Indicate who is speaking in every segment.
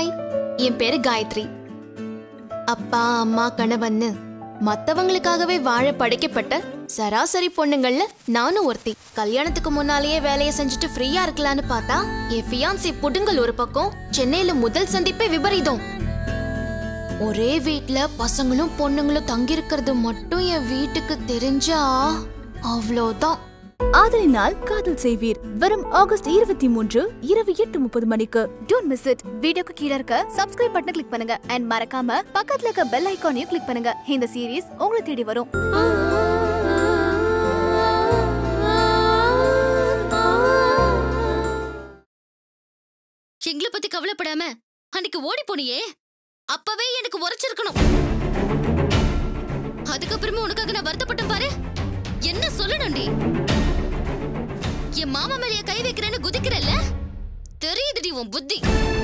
Speaker 1: Hi என் பேரு காயத்ரி அப்பா அம்மா கணவன்னு மத்தவங்களுக்காகவே வாழ படைக்கப்பட்ட சராசரி பொண்ணுங்கள்ல நானும் ஒருத்தி கல்யாணத்துக்கு முன்னாலேயே வேலையை செஞ்சுட்டு ஃப்ரீயா இருக்கலாம்னு பார்த்தா என் ஃபியான்சி புடுங்கல் ஒரு பக்கம் சென்னையில முதல் சந்திப்பே விபரீதம் ஒரே வீட்ல பசங்களும் பொண்ணுங்களும் தங்கியிருக்கிறது மட்டும் என் வீட்டுக்கு தெரிஞ்சா அவ்வளோதான்
Speaker 2: ஆதலினால் காதல் செய்வீர் வரும் ஆகஸ்ட் இருபத்தி மூன்று இரவு எட்டு முப்பது மணிக்கு டோன்ட் மிஸ் இட் வீடியோக்கு கீழ இருக்க சப்ஸ்கிரைப் பட்டனை கிளிக் பண்ணுங்க அண்ட் மறக்காம பக்கத்துல இருக்க பெல் ஐகானையும் கிளிக் பண்ணுங்க இந்த சீரிஸ் உங்களை தேடி வரும்
Speaker 3: எங்களை பத்தி கவலைப்படாம அன்னைக்கு ஓடி போனியே அப்பவே எனக்கு உரைச்சிருக்கணும் அதுக்கப்புறமா உனக்காக நான் வருத்தப்பட்டேன் பாரு என்ன சொல்லணும்டி என் மாமா மேலேயே கை வைக்கிறேன்னு குதிக்கிறல்ல தெரியுதுடி உன் புத்தி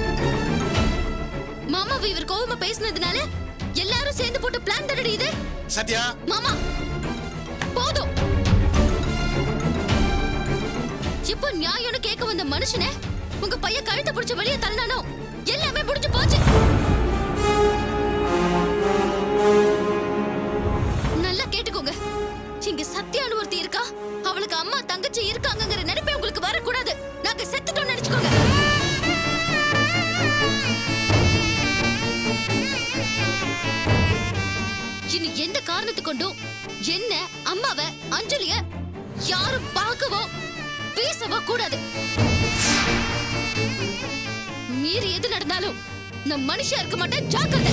Speaker 3: மாமாவை இவர் கோவமா பேசினதுனால எல்லாரும் சேர்ந்து போட்டு பிளான் தடடி இது
Speaker 4: சத்யா
Speaker 3: மாமா போதும் இப்போ நியாயம்னு கேட்க வந்த மனுஷனே உங்க பையன் கழுத்தை பிடிச்ச வெளியே தள்ளானோ எல்லாமே முடிஞ்சு போச்சு நல்லா கேட்டுக்கோங்க இங்க சத்யான்னு ஒருத்தி இருக்கா அவளுக்கு அம்மா தங்கச்சி இருக்காங்கங்கிற நினைப்பே உங்களுக்கு வரக்கூடாது நாங்க செத்துட்டோம்னு நினைச்சுக்கோங்க இனி எந்த காரணத்தை கொண்டும் என்ன அம்மாவ அஞ்சலிய யாரும் பார்க்கவோ பேசவோ கூடாது மீறி எது நடந்தாலும் நான் மனுஷா இருக்க மாட்டேன் ஜாக்கிரதை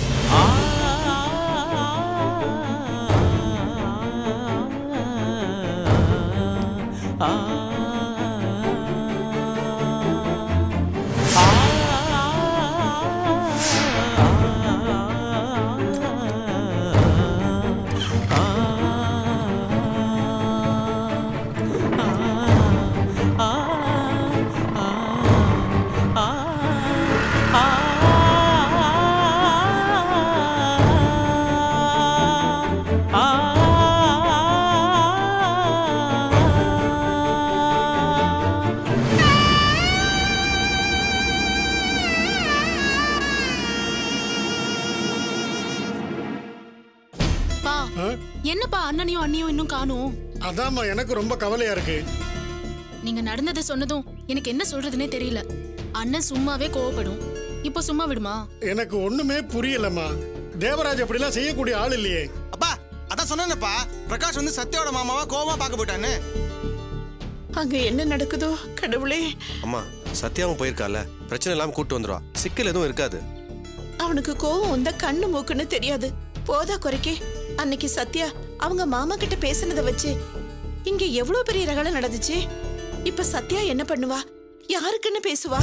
Speaker 5: பா என்னப்பா அண்ணனையும் அண்ணியும் இன்னும் காணும்
Speaker 4: அதாம்மா எனக்கு ரொம்ப கவலையா இருக்கு
Speaker 5: நீங்க நடந்ததை சொன்னதும் எனக்கு என்ன சொல்றதுனே தெரியல அண்ணன் சும்மாவே கோவப்படும் இப்போ சும்மா விடுமா
Speaker 4: எனக்கு ஒண்ணுமே புரியலம்மா தேவராஜ் அப்படிலாம் செய்யக்கூடிய ஆள் இல்லையே
Speaker 6: அப்பா அதான் சொன்னேனப்பா பிரகாஷ் வந்து சத்யாவோட மாமாவா கோவமா பார்க்க போயிட்டான்னு
Speaker 7: அங்க என்ன நடக்குதோ கடவுளே
Speaker 8: அம்மா சத்யாவும் போயிருக்கால பிரச்சனை இல்லாம கூட்டு வந்துருவா சிக்கல் எதுவும் இருக்காது
Speaker 7: அவனுக்கு கோவம் வந்தா கண்ணு மூக்குன்னு தெரியாது போதா குறைக்கே அன்னைக்கு சத்யா அவங்க மாமா கிட்ட பேசினத வச்சு இங்க எவ்வளவு பெரிய ரகலம் நடந்துச்சு இப்ப சத்யா என்ன பண்ணுவா யாருக்குன்னு பேசுவா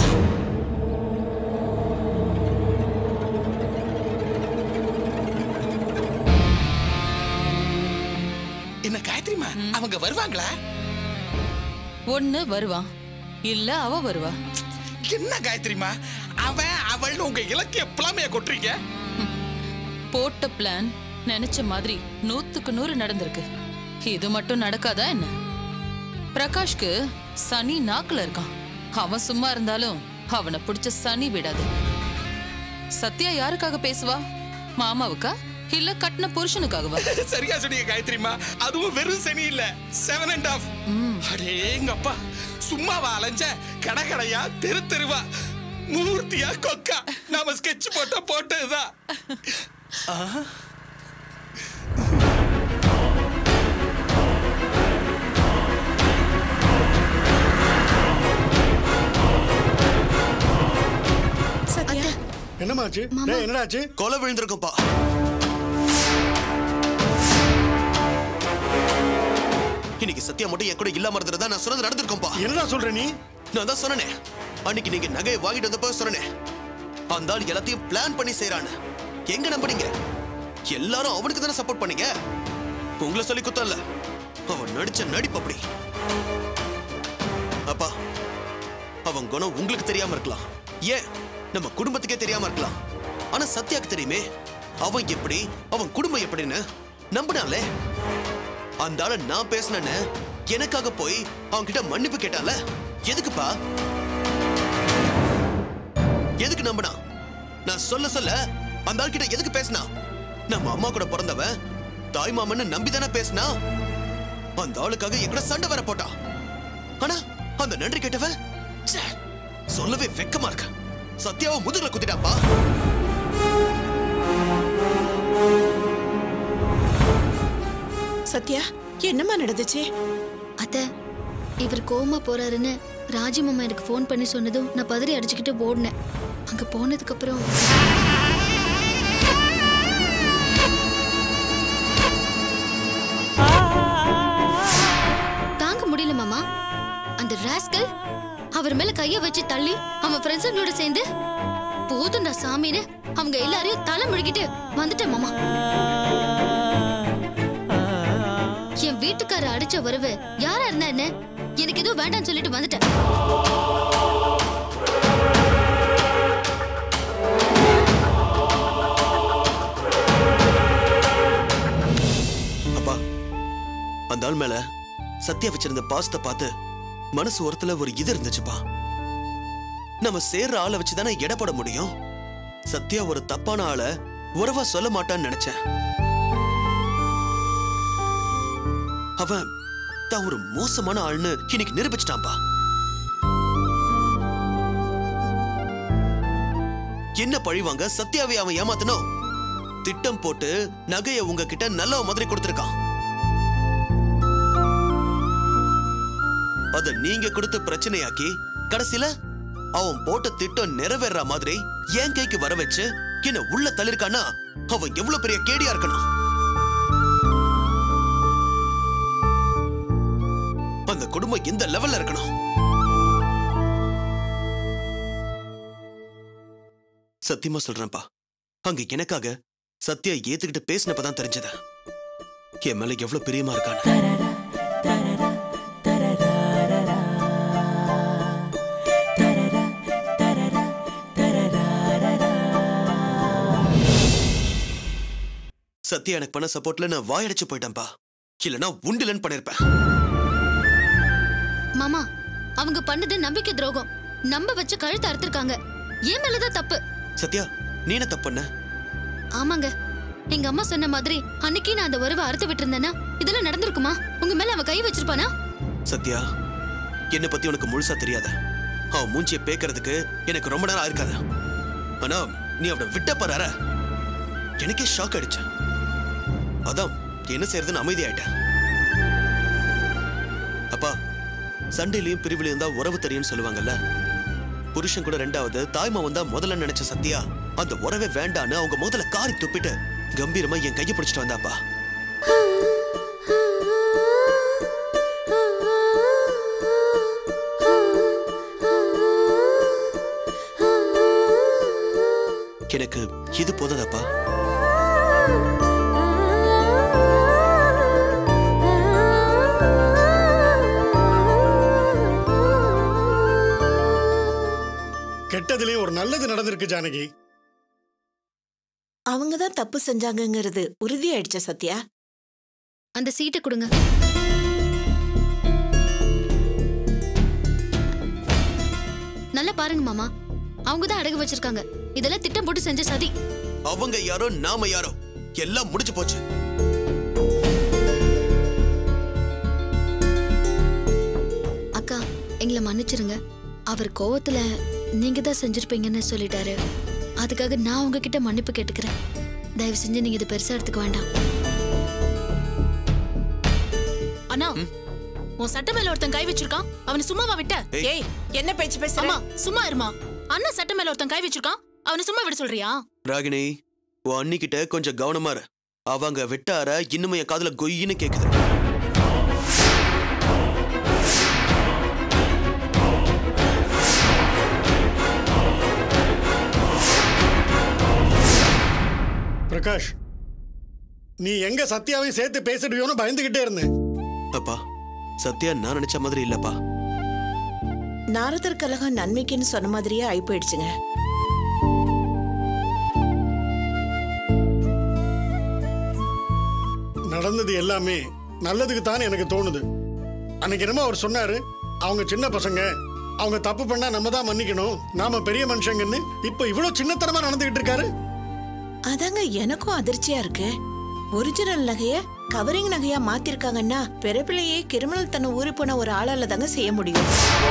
Speaker 6: என்ன காயத்ரிமா அவங்க வருவாங்களா
Speaker 9: ஒண்ணு வருவான் இல்ல அவ வருவா
Speaker 6: என்ன காயத்ரிமா அவன் அவள்னு உங்க இலக்கிய புலாமைய கொட்டுறீங்க
Speaker 9: போட்ட பிளான் நினைச்ச மாதிரி நூத்துக்கு நூறு நடந்திருக்கு இது மட்டும் நடக்காதா என்ன பிரகாஷ்க்கு சனி நாக்குல இருக்கான் அவன் சும்மா இருந்தாலும் அவனை பிடிச்ச சனி விடாது சத்யா யாருக்காக பேசுவா மாமாவுக்கா இல்ல கட்டின புருஷனுக்காகவா
Speaker 6: சரியா சொன்னீங்க காயத்ரிமா அதுவும் வெறும் சனி இல்ல செவன் அண்ட் ஆஃப் அடேங்கப்பா சும்மாவா அலைஞ்ச கடை கடையா தெரு தெருவா மூர்த்தியா கொக்கா நாம ஸ்கெட்ச் போட்ட போட்டதுதான் ஆ.
Speaker 7: சத்யா
Speaker 4: என்னமாச்சு டேய், என்னடாச்சு
Speaker 6: கொலை விழுந்திருக்கும்பா இன்னைக்கு சத்யா மட்டும் என் கூட இல்லாம இருந்ததா நான் சொன்னது நடந்திருக்கும்பா
Speaker 4: என்னடா சொல்ற நீ
Speaker 6: நான் தான் சொன்னனே அன்னைக்கு நீங்க நகையை வாங்கிட்டு வந்தப்ப சொன்னனே அந்த ஆள் எல்லாத்தையும் பிளான் பண்ணி செய்றான்னு எங்க நம்புனீங்க எல்லாரும் அவனுக்கு தானே சப்போர்ட் பண்ணீங்க உங்களை சொல்லி குத்தம் இல்ல அவன் நடிச்ச நடிப்பு அப்படி அப்பா அவன் குணம் உங்களுக்கு தெரியாம இருக்கலாம் ஏன் நம்ம குடும்பத்துக்கே தெரியாம இருக்கலாம் ஆனா சத்யாக்கு தெரியுமே அவன் எப்படி அவன் குடும்பம் எப்படின்னு நம்பினாலே அந்த ஆளை நான் பேசினேன்னு எனக்காக போய் அவன் கிட்ட மன்னிப்பு கேட்டால எதுக்குப்பா எதுக்கு நம்பினா நான் சொல்ல சொல்ல அந்த ஆள் கிட்ட எதுக்கு பேசினா நம்ம அம்மா கூட பிறந்தவன் தாய் மாமன்னு நம்பி தானே பேசினா அந்த ஆளுக்காக என் கூட சண்டை வர போட்டா ஆனா அந்த நன்றி கேட்டவன் ச்சே, சொல்லவே வெக்கமா இருக்க சத்யாவை முதுகுல குத்திட்டாப்பா
Speaker 7: சத்யா என்னம்மா நடந்துச்சு
Speaker 3: அத்த இவர் கோமா போறாருன்னு ராஜி மாமா எனக்கு ஃபோன் பண்ணி சொன்னதும் நான் பதறி அடிச்சுக்கிட்டு ஓடினேன் அங்க போனதுக்கு அப்புறம் தாங்க முடியல மாமா அந்த ராஸ்கல் அவர் மேல கைய வச்சு தள்ளி அவன் ஃப்ரெண்ட்ஸுங்களோட சேர்ந்து போதும்டா சாமின்னு அவங்க எல்லாரையும் தலை முழுகிட்டு வந்துட்டேன் மாமா என் வீட்டுக்கார அடிச்ச வரவு யாரா இருந்தா என்ன எனக்கு எதுவும் வேண்டாம்னு சொல்லிட்டு வந்துட்டேன்
Speaker 6: அப்பா அந்த ஆள் மேல சத்யா வச்சிருந்த பாசத்தை பார்த்து மனசு ஓரத்துல ஒரு இது இருந்துச்சுப்பா நம்ம சேர்ற ஆளை வச்சு தானே எடை போட முடியும் சத்யா ஒரு தப்பான ஆளை உறவா சொல்ல மாட்டான்னு நினைச்சேன் அவன் தான் ஒரு மோசமான ஆள்னு இன்னைக்கு நிரூபிச்சிட்டான்பா என்ன பழிவாங்க சத்யாவை அவன் ஏமாத்தணும் திட்டம் போட்டு நகைய உங்ககிட்ட நல்ல மாதிரி கொடுத்திருக்கான் அத நீங்க கொடுத்து பிரச்சனையாக்கி கடைசில அவன் போட்ட திட்டம் நிறைவேற மாதிரி என் கைக்கு வர வச்சு என்ன உள்ள தள்ளிருக்கானா அவன் எவ்வளவு பெரிய கேடியா இருக்கணும் அந்த குடும்பம் எந்த லெவல்ல இருக்கணும் சத்தியமா சொல்றேன்ப்பா அங்க எனக்காக சத்யா ஏத்துக்கிட்டு பேசினப்பதான் தெரிஞ்சது என் மேல எவ்வளவு பிரியமா இருக்கான்னு சத்யா எனக்கு பண்ண சப்போர்ட்ல நான் வாயடிச்சு போயிட்டேன்ப்பா இல்லனா உண்டிலன்னு பண்ணிருப்பேன்
Speaker 3: மாமா அவங்க பண்ணது நம்பிக்கை துரோகம் நம்ப வச்சு கழுத்து அறுத்திருக்காங்க ஏன் மேலதான் தப்பு
Speaker 6: சத்யா நீ என்ன தப்பு பண்ண
Speaker 3: ஆமாங்க எங்க அம்மா சொன்ன மாதிரி அன்னைக்கு நான் அந்த உறவை அறுத்து விட்டுருந்தேன்னா இதெல்லாம் நடந்திருக்குமா உங்க மேல அவன் கை வச்சிருப்பானா
Speaker 6: சத்யா என்ன பத்தி உனக்கு முழுசா தெரியாத அவன் மூஞ்சிய பேக்கிறதுக்கு எனக்கு ரொம்ப நேரம் ஆயிருக்காது ஆனா நீ அவனை விட்ட பாரு எனக்கே ஷாக் அடிச்ச அதான் என்ன செய்யறதுன்னு அமைதியாயிட்டேன் அப்பா சண்டையிலயும் பிரிவிலையும் தான் உறவு தெரியும்னு சொல்லுவாங்கல்ல புருஷன் கூட ரெண்டாவது தாய்மாவன் தான் முதல்ல நினைச்ச சத்யா அந்த உறவே வேண்டான்னு அவங்க முதல்ல காரி துப்பிட்டு கம்பீரமா என் கையை பிடிச்சிட்டு வந்தாப்பா எனக்கு இது போதாதாப்பா
Speaker 4: கெட்டதுலயும் ஒரு நல்லது நடந்திருக்கு ஜானகி
Speaker 7: அவங்க தான் தப்பு செஞ்சாங்கங்கிறது உறுதியாயிடுச்ச சத்யா
Speaker 3: அந்த சீட்டை கொடுங்க நல்லா பாருங்க மாமா அவங்க தான் அடகு வச்சிருக்காங்க இதெல்லாம் திட்டம் போட்டு செஞ்ச சதி
Speaker 6: அவங்க யாரோ நாம யாரோ எல்லாம் முடிஞ்சு போச்சு
Speaker 3: அக்கா எங்களை மன்னிச்சிருங்க அவர் கோவத்துல நீங்க தான் செஞ்சிருப்பீங்கன்னு சொல்லிட்டாரு அதுக்காக நான் உங்ககிட்ட மன்னிப்பு கேட்டுக்கிறேன் தயவு செஞ்சு நீங்க இதை பெருசா எடுத்துக்க வேண்டாம்
Speaker 5: அண்ணா உன் சட்ட மேல ஒருத்தன் கை வச்சிருக்கான் அவனை சும்மாவா விட்ட
Speaker 6: ஏய்.
Speaker 7: ஏய் என்ன பேச்சு பேசுற
Speaker 5: அம்மா சும்மா இருமா அண்ணா சட்ட மேல ஒருத்தன் கை வச்சிருக்கான் அவனை சும்மா விட சொல்றியா
Speaker 6: ராகினி உன் அண்ணிக்கிட்ட கொஞ்சம் கவனமா இரு அவங்க வெட்டார இன்னும் என் காதுல கொய்யின்னு கேக்குது
Speaker 4: பிரகாஷ் நீ எங்க சத்யாவையும் சேர்த்து பேசிடுவியோன்னு பயந்துகிட்டே இருந்தேன்
Speaker 6: அப்பா சத்யா நான் நினைச்ச மாதிரி இல்லப்பா
Speaker 7: நாரதர் கலகம் நன்மைக்குன்னு சொன்ன மாதிரியே ஆயி போயிடுச்சுங்க
Speaker 4: நடந்தது எல்லாமே நல்லதுக்கு தான் எனக்கு தோணுது அன்னைக்கு என்னமோ அவர் சொன்னாரு அவங்க சின்ன பசங்க அவங்க தப்பு பண்ணா நம்ம தான் மன்னிக்கணும் நாம பெரிய மனுஷங்கன்னு இப்போ இவ்வளவு சின்னத்தனமா நடந்துகிட்டு இருக்காரு
Speaker 7: அதாங்க எனக்கும் அதிர்ச்சியா இருக்கு ஒரிஜினல் நகைய கவரிங் நகையா மாத்திருக்காங்கன்னா பிறப்பிலேயே கிரிமினல் தன்னை ஊறி போன ஒரு ஆளால தாங்க செய்ய முடியும்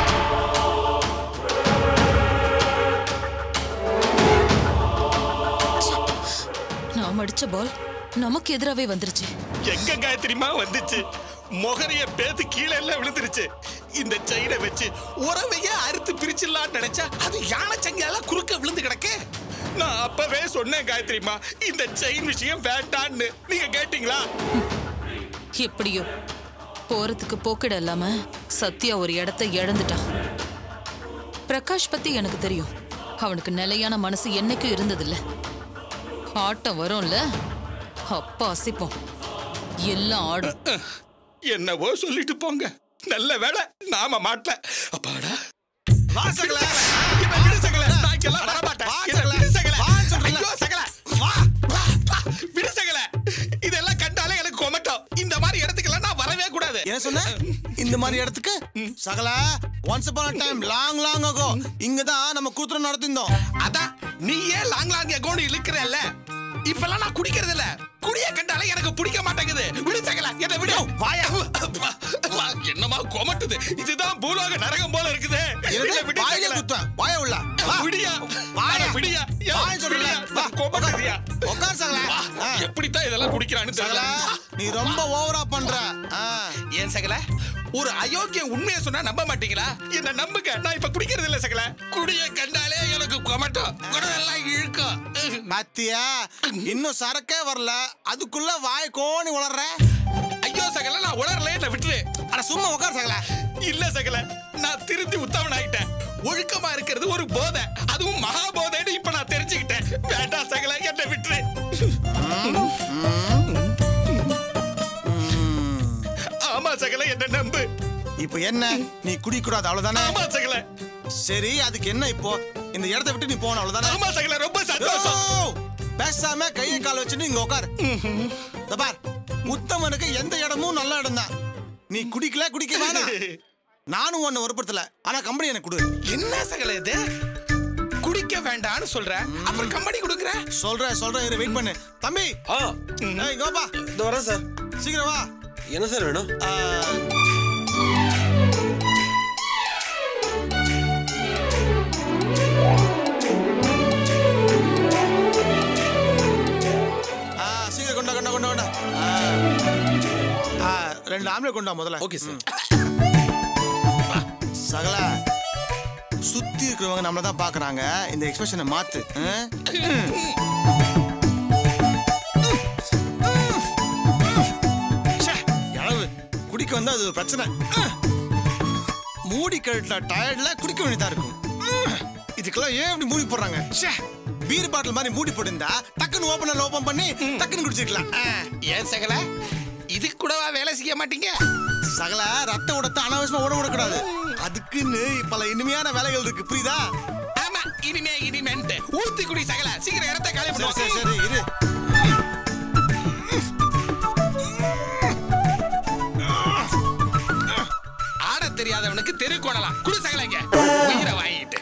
Speaker 9: நாம் அடிச்ச பால் நமக்கு எதிராவே வந்துருச்சு
Speaker 10: எங்க காயத்ரிமா வந்துச்சு மொகரைய பேத்து கீழே எல்லாம் விழுந்துருச்சு இந்த செயினை வச்சு உறவையே அறுத்து பிரிச்சிடலாம்னு நினைச்சா அது யானை சங்கியால குறுக்க விழுந்து கிடக்கு நான் அப்பவே சொன்னேன் காயத்ரிமா இந்த செயின் விஷயம் வேண்டான்னு நீங்க கேட்டீங்களா
Speaker 9: எப்படியோ போறதுக்கு போக்கிட இல்லாம சத்யா ஒரு இடத்த இழந்துட்டான் பிரகாஷ் பத்தி எனக்கு தெரியும் அவனுக்கு நிலையான மனசு என்னைக்கும் இருந்ததில்ல ஆட்டம் வரும்ல அப்பா அசிப்போம் எல்லாம் ஆடும்
Speaker 10: என்னவோ சொல்லிட்டு போங்க நல்ல வேலை நாம மாட்டல அப்பாடா வாசகல என்ன விடு சகல நான் எல்லாம் வர மாட்டேன் என்ன விடு சகல ஐயோ சகல வா வா வா. விடு சகல இதெல்லாம் கண்டாலே எனக்கு கொமட்டும் இந்த மாதிரி இடத்துக்கெல்லாம் நான் வரவே கூடாது
Speaker 11: என்ன சொன்ன இந்த மாதிரி இடத்துக்கு சகல once upon a time long long ago இங்க தான் நம்ம கூத்துரம் நடத்திருந்தோம்
Speaker 10: அதான் நீ ஏன் லாங் லாங் அக்கௌண்ட் இழுக்கிறல்ல இப்பெல்லாம் நான் குடிக்கிறது இல்ல குடிய கண்டாலே எனக்கு பிடிக்க மாட்டேங்குது விடு சகல என்ன விடு வாயா வா, என்னமா கொமட்டுது இதுதான் பூலோக நரகம் போல இருக்குது
Speaker 11: என்னது?
Speaker 10: என்ன விடு
Speaker 11: வாயிலே
Speaker 10: சகல.
Speaker 11: குத்துவேன். வாயை உள்ள. வா.
Speaker 10: விடியா
Speaker 11: வாயா.
Speaker 10: அட, விடியா யா,
Speaker 11: வாயை சொல்றேன்ல.
Speaker 10: விடியா.
Speaker 11: வா.
Speaker 10: கொமட்டுதியா
Speaker 11: உட்கார் சகல ஆ.
Speaker 10: எப்படித்தான் இதெல்லாம் குடிக்கிறான்னு
Speaker 11: சகல
Speaker 10: தெரியல
Speaker 11: நீ ரொம்ப ஓவரா பண்ற ஆ.
Speaker 10: ஏன் சகல ஒரு அயோக்கிய உண்மையை சொன்னா நம்ப மாட்டீங்களா என்ன நம்புங்க நான் இப்ப குடிக்கிறது இல்ல சகல குடிய கண்டாலே எனக்கு கொமட்டும் குடலெல்லாம் இழுக்கும்
Speaker 11: பாத்தியா இன்னும் சரக்கே வரல அதுக்குள்ள வாய் கோணி உளர்ற
Speaker 10: ஐயோ சகல நான் உளரல என்ன விட்டுரு
Speaker 11: அட சும்மா உட்கார் சகல
Speaker 10: இல்ல சகல நான் திருந்தி உத்தவன் ஆயிட்டேன் ஒழுக்கமா இருக்கிறது ஒரு போதை அதுவும் மகா போதைன்னு இப்ப நான் தெரிஞ்சுக்கிட்டேன் வேண்டாம் சகல என்ன விட்டுரு ஆமா சகல என்ன நம்பு
Speaker 11: இப்போ என்ன நீ குடிக்கூடாது அவ்வளவுதானே
Speaker 10: ஆமா சகல
Speaker 11: சரி அதுக்கு என்ன இப்போ இந்த இடத்தை விட்டு நீ போன அவ்வளவுதானே
Speaker 10: ஆமா சகல ரொம்ப சந்தோஷம்
Speaker 11: ஓ! பேசாம கையை கால் வச்சுட்டு இங்க உட்கார் இதோ பார் உத்தமனுக்கு எந்த இடமும் நல்ல இடம் தான் நீ குடிக்கல குடிக்க வேணாம் நானும் உன்னை ஒருப்படுத்தல ஆனா கம்பெனி எனக்கு கொடு
Speaker 10: என்ன சகல இது குடிக்க வேண்டாம்னு சொல்ற அப்புறம் கம்பெனி கொடுக்குற
Speaker 11: சொல்றேன் சொல்றேன் இரு வெயிட் பண்ணு தம்பி
Speaker 8: ஆ
Speaker 11: ஏய் இங்க வாப்பா
Speaker 8: இந்த வரேன் சார்
Speaker 11: சீக்கிரம் வா
Speaker 8: என்ன சார் வேணும்
Speaker 11: ஆ, ஆ, சீக்கிரம் கொண்டா கொண்டா கொண்டா கொண்டா ஆ. ஆ, ரெண்டு ஆம்லேட் கொண்டா முதல்ல
Speaker 8: ஓகே சார்
Speaker 11: சகல சுத்தி இருக்கிறவங்க நம்மள தான் பாக்குறாங்க இந்த எக்ஸ்பிரஷனை மாத்து ஆ? ச்சே, இளவு. குடிக்க வந்தா அது ஒரு பிரச்சனை மூடி கழுத்துல டயர்ட்ல குடிக்க வேண்டியதா இருக்கும் இதுக்கெல்லாம் ஏன் இப்படி மூடி போடுறாங்க ச்சே, பீர் பாட்டில் மாதிரி மூடி போட்டிருந்தா டக்குன்னு ஓபனர் ஓபன் பண்ணி டக்குன்னு குடிச்சிருக்கலாம் ஆ.
Speaker 10: ஏன் சகல இதுக்கு கூடவா வேலை செய்ய மாட்டீங்க
Speaker 11: சகல ரத்த ஓடத்தை அனாவசியமா ஓட விடக்கூடாது அதுக்குன்னு பல இனிமையான வேலைகள் இருக்கு புரியுதா
Speaker 10: ஆமா இனிமே இனிமேன்ட்டு ஊத்தி குடி சகல சீக்கிரம் இடத்த காலி
Speaker 11: சரி சரி
Speaker 10: பண்ணுவோம்
Speaker 11: சரி இரு
Speaker 10: ஆட தெரியாதவனுக்கு தெரு கொணலாம் குடு சகலங்க உயிரை வாங்கிட்டு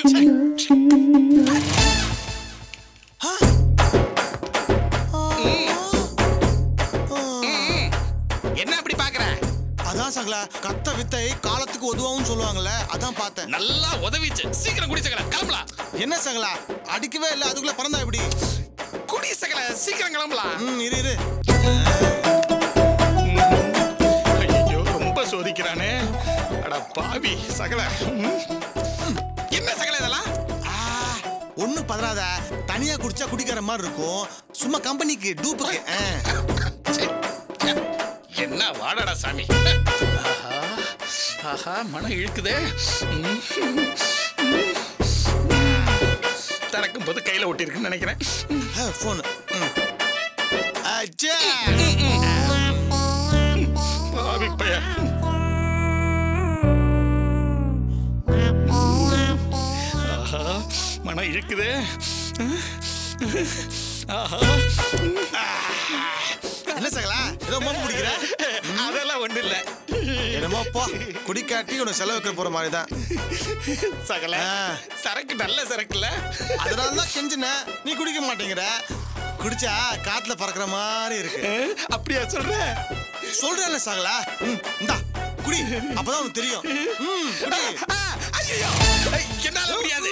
Speaker 10: ம். என்ன அப்படி பாக்குற
Speaker 11: அதான் சகல கத்த வித்தை காலத்துக்கு உதவும் சொல்லுவாங்கல்ல அதான் பார்த்தேன்
Speaker 10: நல்லா உதவிச்சு சீக்கிரம் குடி சகல கிளம்பலாம்
Speaker 11: என்ன சகலா அடிக்கவே இல்லை அதுக்குள்ள பறந்தா எப்படி
Speaker 10: குடி சகல சீக்கிரம் கிளம்பலாம்
Speaker 11: ம் இரு இரு
Speaker 10: ஐயோ ரொம்ப சோதிக்கிறானே அட பாவி சகல ம். என்ன சகல இதெல்லாம்
Speaker 11: ஒண்ணு பதறாத தனியா குடிச்சா குடிக்கிற மாதிரி இருக்கும் சும்மா கம்பெனிக்கு டூப்புக்கு ஆ.
Speaker 10: ச்சே, ச்சே. என்ன வாடடா சாமி ஆஹா ஆஹா மனம் இழுக்குதே ம். திறக்கும் போது கையில ஒட்டிருக்குன்னு நினைக்கிறேன்
Speaker 11: ஆ, போன் ம். அச்சே.
Speaker 10: பாவி பையன் ஆஹா மனம் இழுக்குதே ஆஹா
Speaker 11: என்ன சகலா ஏதோ மோம்பு பிடிக்கிற
Speaker 10: அதெல்லாம் ஒண்ணு இல்ல
Speaker 11: என்னமோ போ குடிக்காட்டி உனக்கு செலவு வைக்க போற மாதிரி தான்
Speaker 10: சகல சரக்கு நல்ல சரக்குல
Speaker 11: அதனால தான் கெஞ்சின நீ குடிக்க மாட்டேங்கிற குடிச்சா காத்துல பறக்கிற மாதிரி இருக்கு
Speaker 10: அப்படியா சொல்ற
Speaker 11: சொல்றேன்ல சகலா ம், இந்தா குடி அப்பதான் உனக்கு தெரியும் ம், குடி
Speaker 10: ஐயோ என்னால முடியாது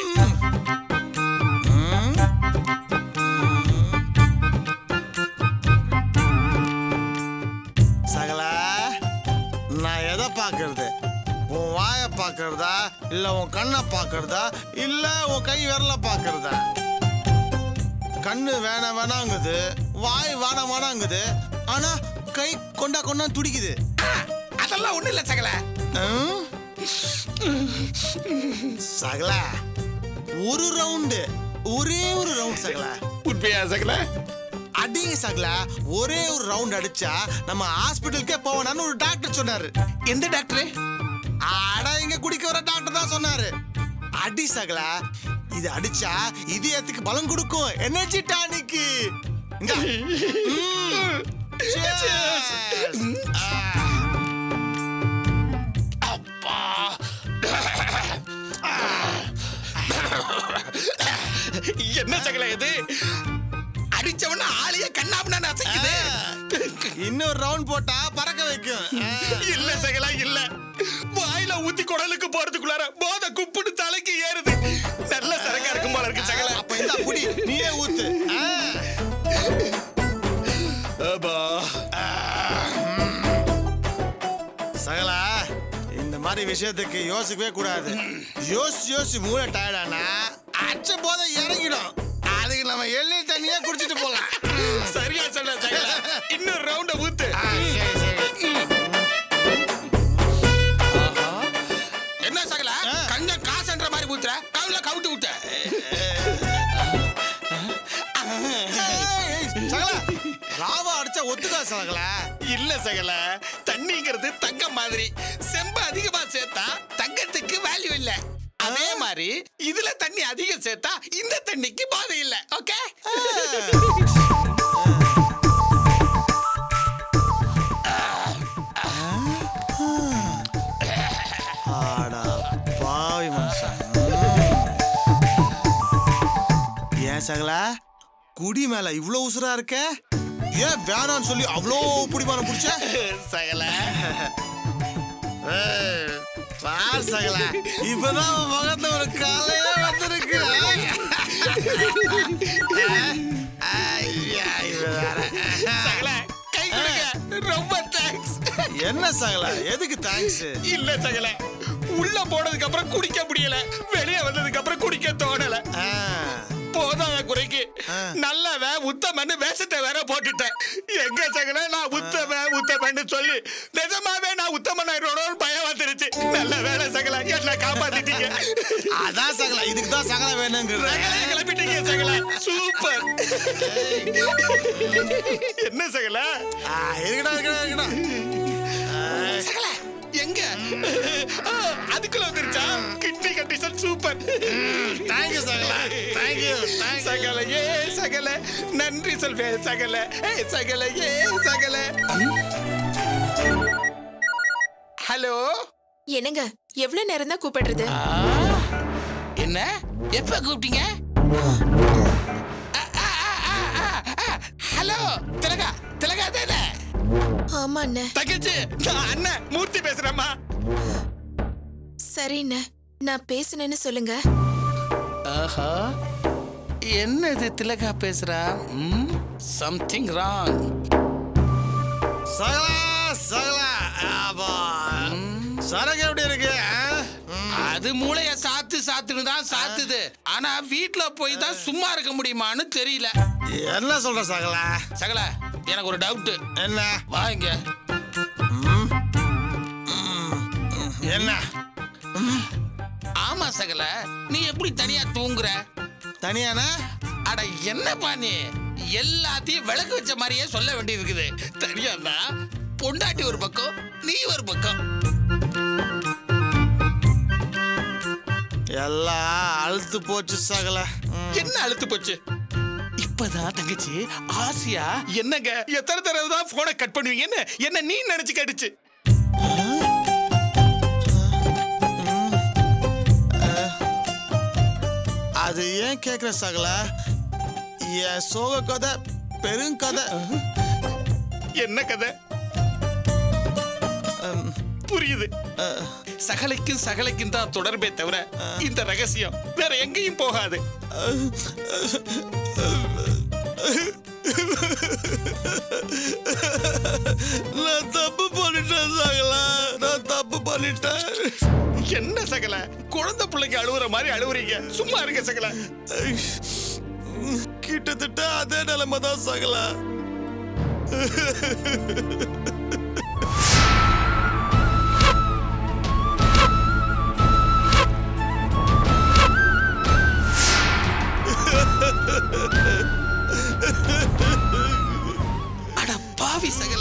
Speaker 11: சகலா நான் எதை பார்க்கறது உன் வாயை பார்க்கறதா இல்ல உன் கண்ணை பார்க்கறதா இல்ல உன் கை விரல பார்க்கறதா கண்ணு வேணாம் வேணாங்குது வாய் வேணாம் வேணாங்குது ஆனா கை கொண்டா கொண்டா துடிக்குது
Speaker 10: அதெல்லாம் ஒண்ணு இல்ல சகல
Speaker 11: ம்? சகலா ஒரு ரவுண்டு ஒரே ஒரு ரவுண்ட் சகலா
Speaker 10: உண்மையா சகல
Speaker 11: அடிங்க சகலா ஒரே ஒரு ரவுண்ட் அடிச்சா நம்ம ஹாஸ்பிட்டலுக்கே போவேனான்னு ஒரு டாக்டர் சொன்னாரு
Speaker 10: எந்த டாக்டர்
Speaker 11: அட இங்க குடிக்க வர டாக்டர் தான் சொன்னாரு அடி சகலா இது அடிச்சா இதயத்துக்கு பலம் கொடுக்கும் எனர்ஜி டானிக்கு இந்தா. ம். Cheers. ஆ.
Speaker 10: அப்பா என்ன சகல இது அடிச்சவன ஆளையே கண்ணாபுனா அசைக்குது
Speaker 11: இன்னொரு ரவுண்ட் போட்டா பறக்க வைக்கும் ஆ.
Speaker 10: இல்ல சகலா இல்ல வாயில ஊத்தி குடலுக்கு போறதுக்குள்ளார போத குப்புன்னு தலைக்கு ஏறுது நல்ல சரக்கா இருக்கும் போல இருக்கு சகல
Speaker 11: அப்ப இந்த குடி நீயே ஊத்து ஆ.
Speaker 10: அப்பா
Speaker 11: சகலா இந்த மாதிரி விஷயத்துக்கு யோசிக்கவே கூடாது யோசி யோசி மூளை டயர்டானா அச்ச போத இறங்கிடும் அதுக்கு நம்ம எள்ளி தண்ணியே குடிச்சிட்டு போலாம்
Speaker 10: சரியா சொன்ன சகல இன்னொரு ரவுண்ட ஊத்து
Speaker 11: ஆ, சரி சரி
Speaker 10: என்ன சகல கொஞ்சம் காசுன்ற மாதிரி ஊத்துற கவுல கவுட்டு விட்ட
Speaker 11: ஏய், சகலா ராவா அடிச்சா ஒத்துக்கா சகலா
Speaker 10: இல்ல சகல தண்ணிங்கிறது தங்கம் மாதிரி செம்பு அதிகமா சேர்த்தா தங்கத்துக்கு வேல்யூ இல்ல அதே மாதிரி இதுல தண்ணி அதிகம் சேர்த்தா இந்த தண்ணிக்கு பாதை இல்ல ஓகே
Speaker 11: ஆடா பாவி மனுஷன் ஏன் சகலா குடி மேல இவ்ளோ உசுரா இருக்க ஏன் வேணாம்னு சொல்லி அவ்வளோ பிடிமானம் பிடிச்ச
Speaker 10: சகல
Speaker 11: ஏய், பார் சகல இப்பதான் உன் முகத்துல ஒரு காலையே வந்திருக்கு ஐயா, இவ வேற.
Speaker 10: சகல கை கொடுங்க ரொம்ப தேங்க்ஸ்
Speaker 11: என்ன சகல எதுக்கு தேங்க்ஸ்
Speaker 10: இல்ல சகல உள்ள போனதுக்கு அப்புறம் குடிக்க முடியல வெளியே வந்ததுக்கு அப்புறம் குடிக்க தோணல போதாத குறைக்கு நல்லவ உத்தமன்னு வேஷத்தை வேற போட்டுட்டேன் எங்க சகல நான் உத்தம உத்தமன்னு சொல்லி நிஜமாவே நான் உத்தமன் ஆயிரோட பயம் வந்துருச்சு நல்ல வேலை சகல என்ன காப்பாத்திட்டீங்க
Speaker 11: அதான் சகல இதுக்கு தான் சகல வேணுங்கிற
Speaker 10: சகல கிளப்பிட்டீங்க சகல சூப்பர் என்ன சகல
Speaker 11: இருக்கடா இருக்கடா இருக்கடா
Speaker 10: சகல எங்க ஆ, அதுக்குள்ள வந்துருச்சா கிட்னி கண்டிஷன் சூப்பர்
Speaker 11: தேங்க்யூ சகல தேங்க்யூ
Speaker 10: சகல ஏ சகல நன்றி சொல்வேன் சகல ஏ சகல ஏ சகல ஹலோ
Speaker 7: என்னங்க எவ்வளவு நேரம் தான் கூப்பிடுறது
Speaker 10: என்ன எப்ப கூப்பிட்டீங்க ஹலோ திலகா திலகா தானே
Speaker 7: ஆமா அண்ணே
Speaker 10: தங்கச்சி நான் அண்ணன் மூர்த்தி பேசுறேம்மா
Speaker 7: சரி அண்ணே நான் பேசுனேன்னு சொல்லுங்க
Speaker 10: ஆஹா என்னது திலகா பேசுறா சம்திங் ராங்
Speaker 11: சகலா சகலா ஆபா சரக்கு எப்படி இருக்கு ஆ?
Speaker 10: அது மூளைய சாத்து சாத்துன்னு தான் சாத்துது ஆனா வீட்ல போய் தான் சும்மா இருக்க முடியுமான்னு தெரியல
Speaker 11: என்ன சொல்ற சகலா
Speaker 10: சகல எனக்கு ஒரு டவுட்
Speaker 11: என்ன
Speaker 10: வாங்க
Speaker 11: என்ன
Speaker 10: ஆமா சகல நீ எப்படி தனியா தூங்குற
Speaker 11: தனியானா
Speaker 10: அட என்னப்பா நீ எல்லாத்தையும் விளக்கு வச்ச மாதிரியே சொல்ல வேண்டியது இருக்குது தனியானா பொண்டாட்டி ஒரு பக்கம் நீ ஒரு பக்கம்
Speaker 11: எல்லாம் அழுத்து போச்சு சகல ம்.
Speaker 10: என்ன அழுத்து போச்சு இப்பதான் தங்கச்சி ஆசியா என்னங்க எத்தனை தடவை தான் போனை கட் பண்ணுவீங்கன்னு என்ன நீ நினைச்சு கேட்டுச்சு
Speaker 11: அது ஏன் கேக்குற சகல என் சோக கதை பெருங்கதை
Speaker 10: என்ன கதை புரியுது சகலைக்கும் சகலைக்கும் தான் தொடர்பே தவிர இந்த ரகசியம் வேற எங்கேயும் போகாது
Speaker 11: நான் தப்பு பண்ணிட்டேன் சகல நான் தப்பு பண்ணிட்டேன்
Speaker 10: என்ன சகல குழந்தை பிள்ளைங்க அழுவுற மாதிரி அழுவுறீங்க சும்மா இருக்க சகல
Speaker 11: கிட்டத்தட்ட அதே நிலைமை தான் சகல
Speaker 10: அட பாவி சகல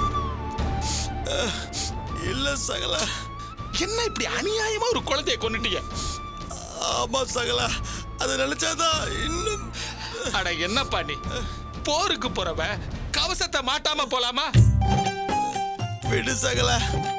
Speaker 11: இல்ல சகல
Speaker 10: என்ன இப்படி அநியாயமா ஒரு குழந்தைய கொன்னுட்டீங்க
Speaker 11: ஆமா சகல அது நினைச்சாதான் இன்னும்
Speaker 10: அட என்னப்பா நீ போருக்கு போறவ கவசத்தை மாட்டாம போலாமா
Speaker 11: விடு சகல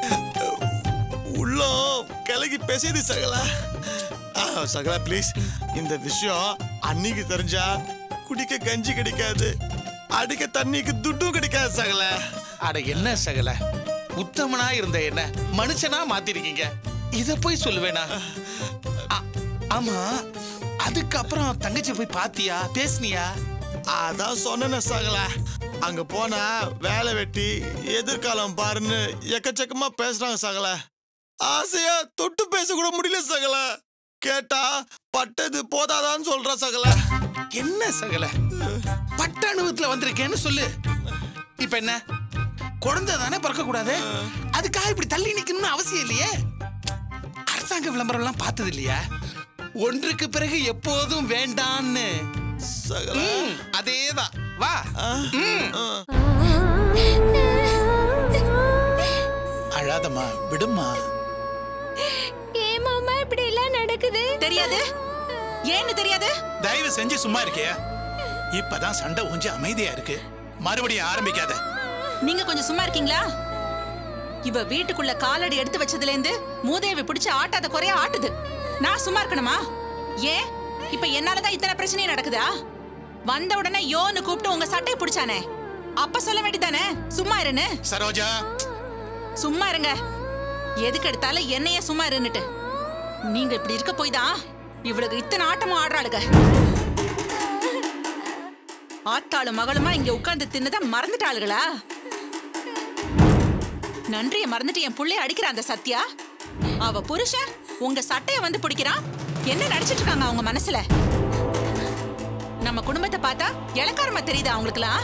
Speaker 11: உள்ளம் கலகி பேசியது சகல ஆ, சகல ப்ளீஸ் இந்த விஷயம் அன்னைக்கு தெரிஞ்சா குடிக்க கஞ்சி கிடைக்காது அடிக்க தண்ணிக்கு துட்டும் கிடைக்காது சகல
Speaker 10: அட என்ன சகல உத்தமனா இருந்த என்ன மனுஷனா மாத்திருக்கீங்க இத போய் சொல்லுவேனா ஆ- ஆமா அதுக்கப்புறம் தங்கச்சி போய் பாத்தியா பேசுனியா
Speaker 11: அதான் சொன்னேன் சகல அங்க போனா வேலை வெட்டி எதிர்காலம் பாருன்னு எக்கச்சக்கமா பேசுறாங்க சகல ஆசையா தொட்டு பேச கூட முடியல சகல கேட்டா பட்டது போதாதான்னு சொல்ற சகல
Speaker 10: என்ன சகல பட்ட அனுபவத்துல வந்திருக்கேன்னு சொல்லு இப்ப என்ன குழந்தை தானே பிறக்க கூடாது அதுக்காக இப்படி தள்ளி நிக்கணும்னு அவசியம் இல்லையே அரசாங்க விளம்பரம் எல்லாம் பார்த்தது இல்லையா ஒன்றுக்கு பிறகு எப்போதும் வேண்டான்னு
Speaker 11: சகல
Speaker 10: ம், அதேதான் வா ம். அழாதம்மா விடுமா
Speaker 1: ஏன் மாமா இப்படி எல்லாம் நடக்குது
Speaker 12: தெரியாது ஏன்னு தெரியாது
Speaker 13: தயவு செஞ்சு சும்மா இருக்கியா இப்பதான் சண்டை கொஞ்சம் அமைதியா இருக்கு மறுபடியும் ஆரம்பிக்காத
Speaker 12: நீங்க கொஞ்சம் சும்மா இருக்கீங்களா இவ வீட்டுக்குள்ள காலடி எடுத்து வச்சதுல இருந்து மூதேவி பிடிச்சு ஆட்டாத குறைய ஆட்டுது நான் சும்மா இருக்கணுமா ஏன் இப்ப என்னாலதான் இத்தனை பிரச்சனையும் நடக்குதா வந்த உடனே யோன்னு கூப்பிட்டு உங்க சட்டையை பிடிச்சானே அப்ப சொல்ல வேண்டியதானே சும்மா இருன்னு
Speaker 13: சரோஜா
Speaker 12: சும்மா இருங்க எதுக்கு எடுத்தாலும் என்னையே சும்மா இருன்னுட்டு நீங்க இப்படி இருக்க போய் தான் இவளுக்கு இத்தனை ஆட்டமும் ஆடுறாளுங்க ஆத்தாளும் மகளுமா இங்க உட்கார்ந்து தின்னத மறந்துட்டாளுகளா நன்றிய மறந்துட்டு என் புள்ளைய அடிக்கிற அந்த சத்யா அவ புருஷன் உங்க சட்டைய வந்து பிடிக்கிறான் என்ன நடிச்சிட்டு இருக்காங்க அவங்க மனசுல நம்ம குடும்பத்தை பார்த்தா இளக்காரமா தெரியுதா அவங்களுக்குலாம்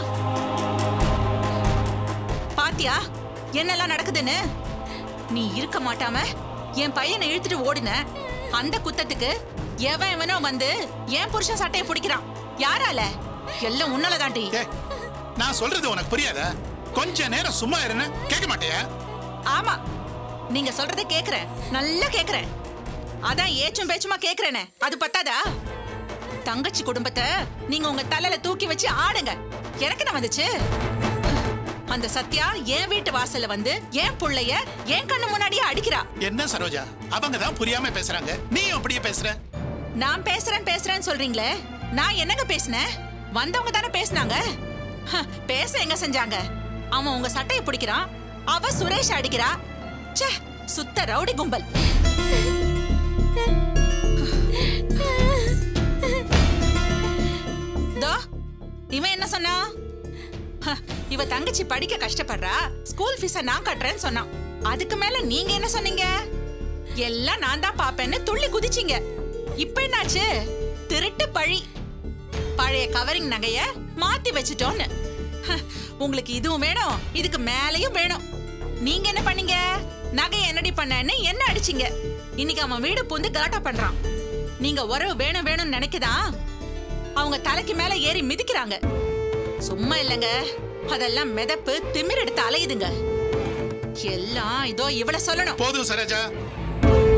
Speaker 12: பாத்தியா என்னெல்லாம் நடக்குதுன்னு நீ இருக்க மாட்டாம என் பையனை இழுத்துட்டு ஓடுன அந்த குத்தத்துக்கு எவன் எவனோ வந்து என் புருஷன் சட்டையை பிடிக்கிறான் யாரால எல்லாம் உன்னால தாண்டி
Speaker 13: நான் சொல்றது உனக்கு புரியாதா கொஞ்ச நேரம் சும்மா இருன்னு கேட்க மாட்டியா
Speaker 12: ஆமா நீங்க சொல்றத கேக்குறேன் நல்லா கேக்குறேன் அதான் ஏச்சும் பேச்சுமா கேக்குறேனே அது பத்தாதா தங்கச்சி குடும்பத்தை நீங்க உங்க தலையில தூக்கி வச்சு ஆடுங்க எனக்கு என்ன வந்துச்சு அந்த சத்யா என் வீட்டு வாசல்ல வந்து என் புள்ளைய என் கண்ணு முன்னாடியே அடிக்கிறா
Speaker 13: என்ன சரோஜா அவங்க தான் புரியாம பேசுறாங்க நீ அப்படியே பேசுற
Speaker 12: நான் பேசுறேன் பேசுறேன்னு சொல்றீங்களே நான் என்னங்க பேசினேன் வந்தவங்க தானே பேசுனாங்க ஹ, பேச எங்க செஞ்சாங்க அவன் உங்க சட்டையை பிடிக்கிறான் அவ சுரேஷ் அடிக்கிறா ச்சே சுத்த ரவுடி கும்பல் தோ இவன் என்ன சொன்னா ஹ, இவ தங்கச்சி படிக்க கஷ்டப்படுறா ஸ்கூல் ஃபீஸ நான் கட்டுறேன்னு சொன்னான் அதுக்கு மேல நீங்க என்ன சொன்னீங்க எல்லாம் நான் தான் பாப்பேன்னு துள்ளி குதிச்சீங்க இப்ப என்னாச்சு திருட்டு பழி பழைய கவரிங் நகைய மாத்தி வச்சுட்டோன்னு ஹ, உங்களுக்கு இதுவும் வேணும் இதுக்கு மேலையும் வேணும் நீங்க என்ன பண்ணீங்க நகைய என்னடி பண்ணேன்னு என்ன அடிச்சீங்க இன்னைக்கு அவன் வீடு பூந்து கலாட்டா பண்றான் நீங்க உறவு வேணும் வேணும்னு நினைக்குதான் அவங்க தலைக்கு மேல ஏறி மிதிக்கிறாங்க சும்மா இல்லைங்க அதெல்லாம் மிதப்பு திமிர் எடுத்து அலையுதுங்க எல்லாம் இதோ இவள சொல்லணும்
Speaker 13: போதும் சரோஜா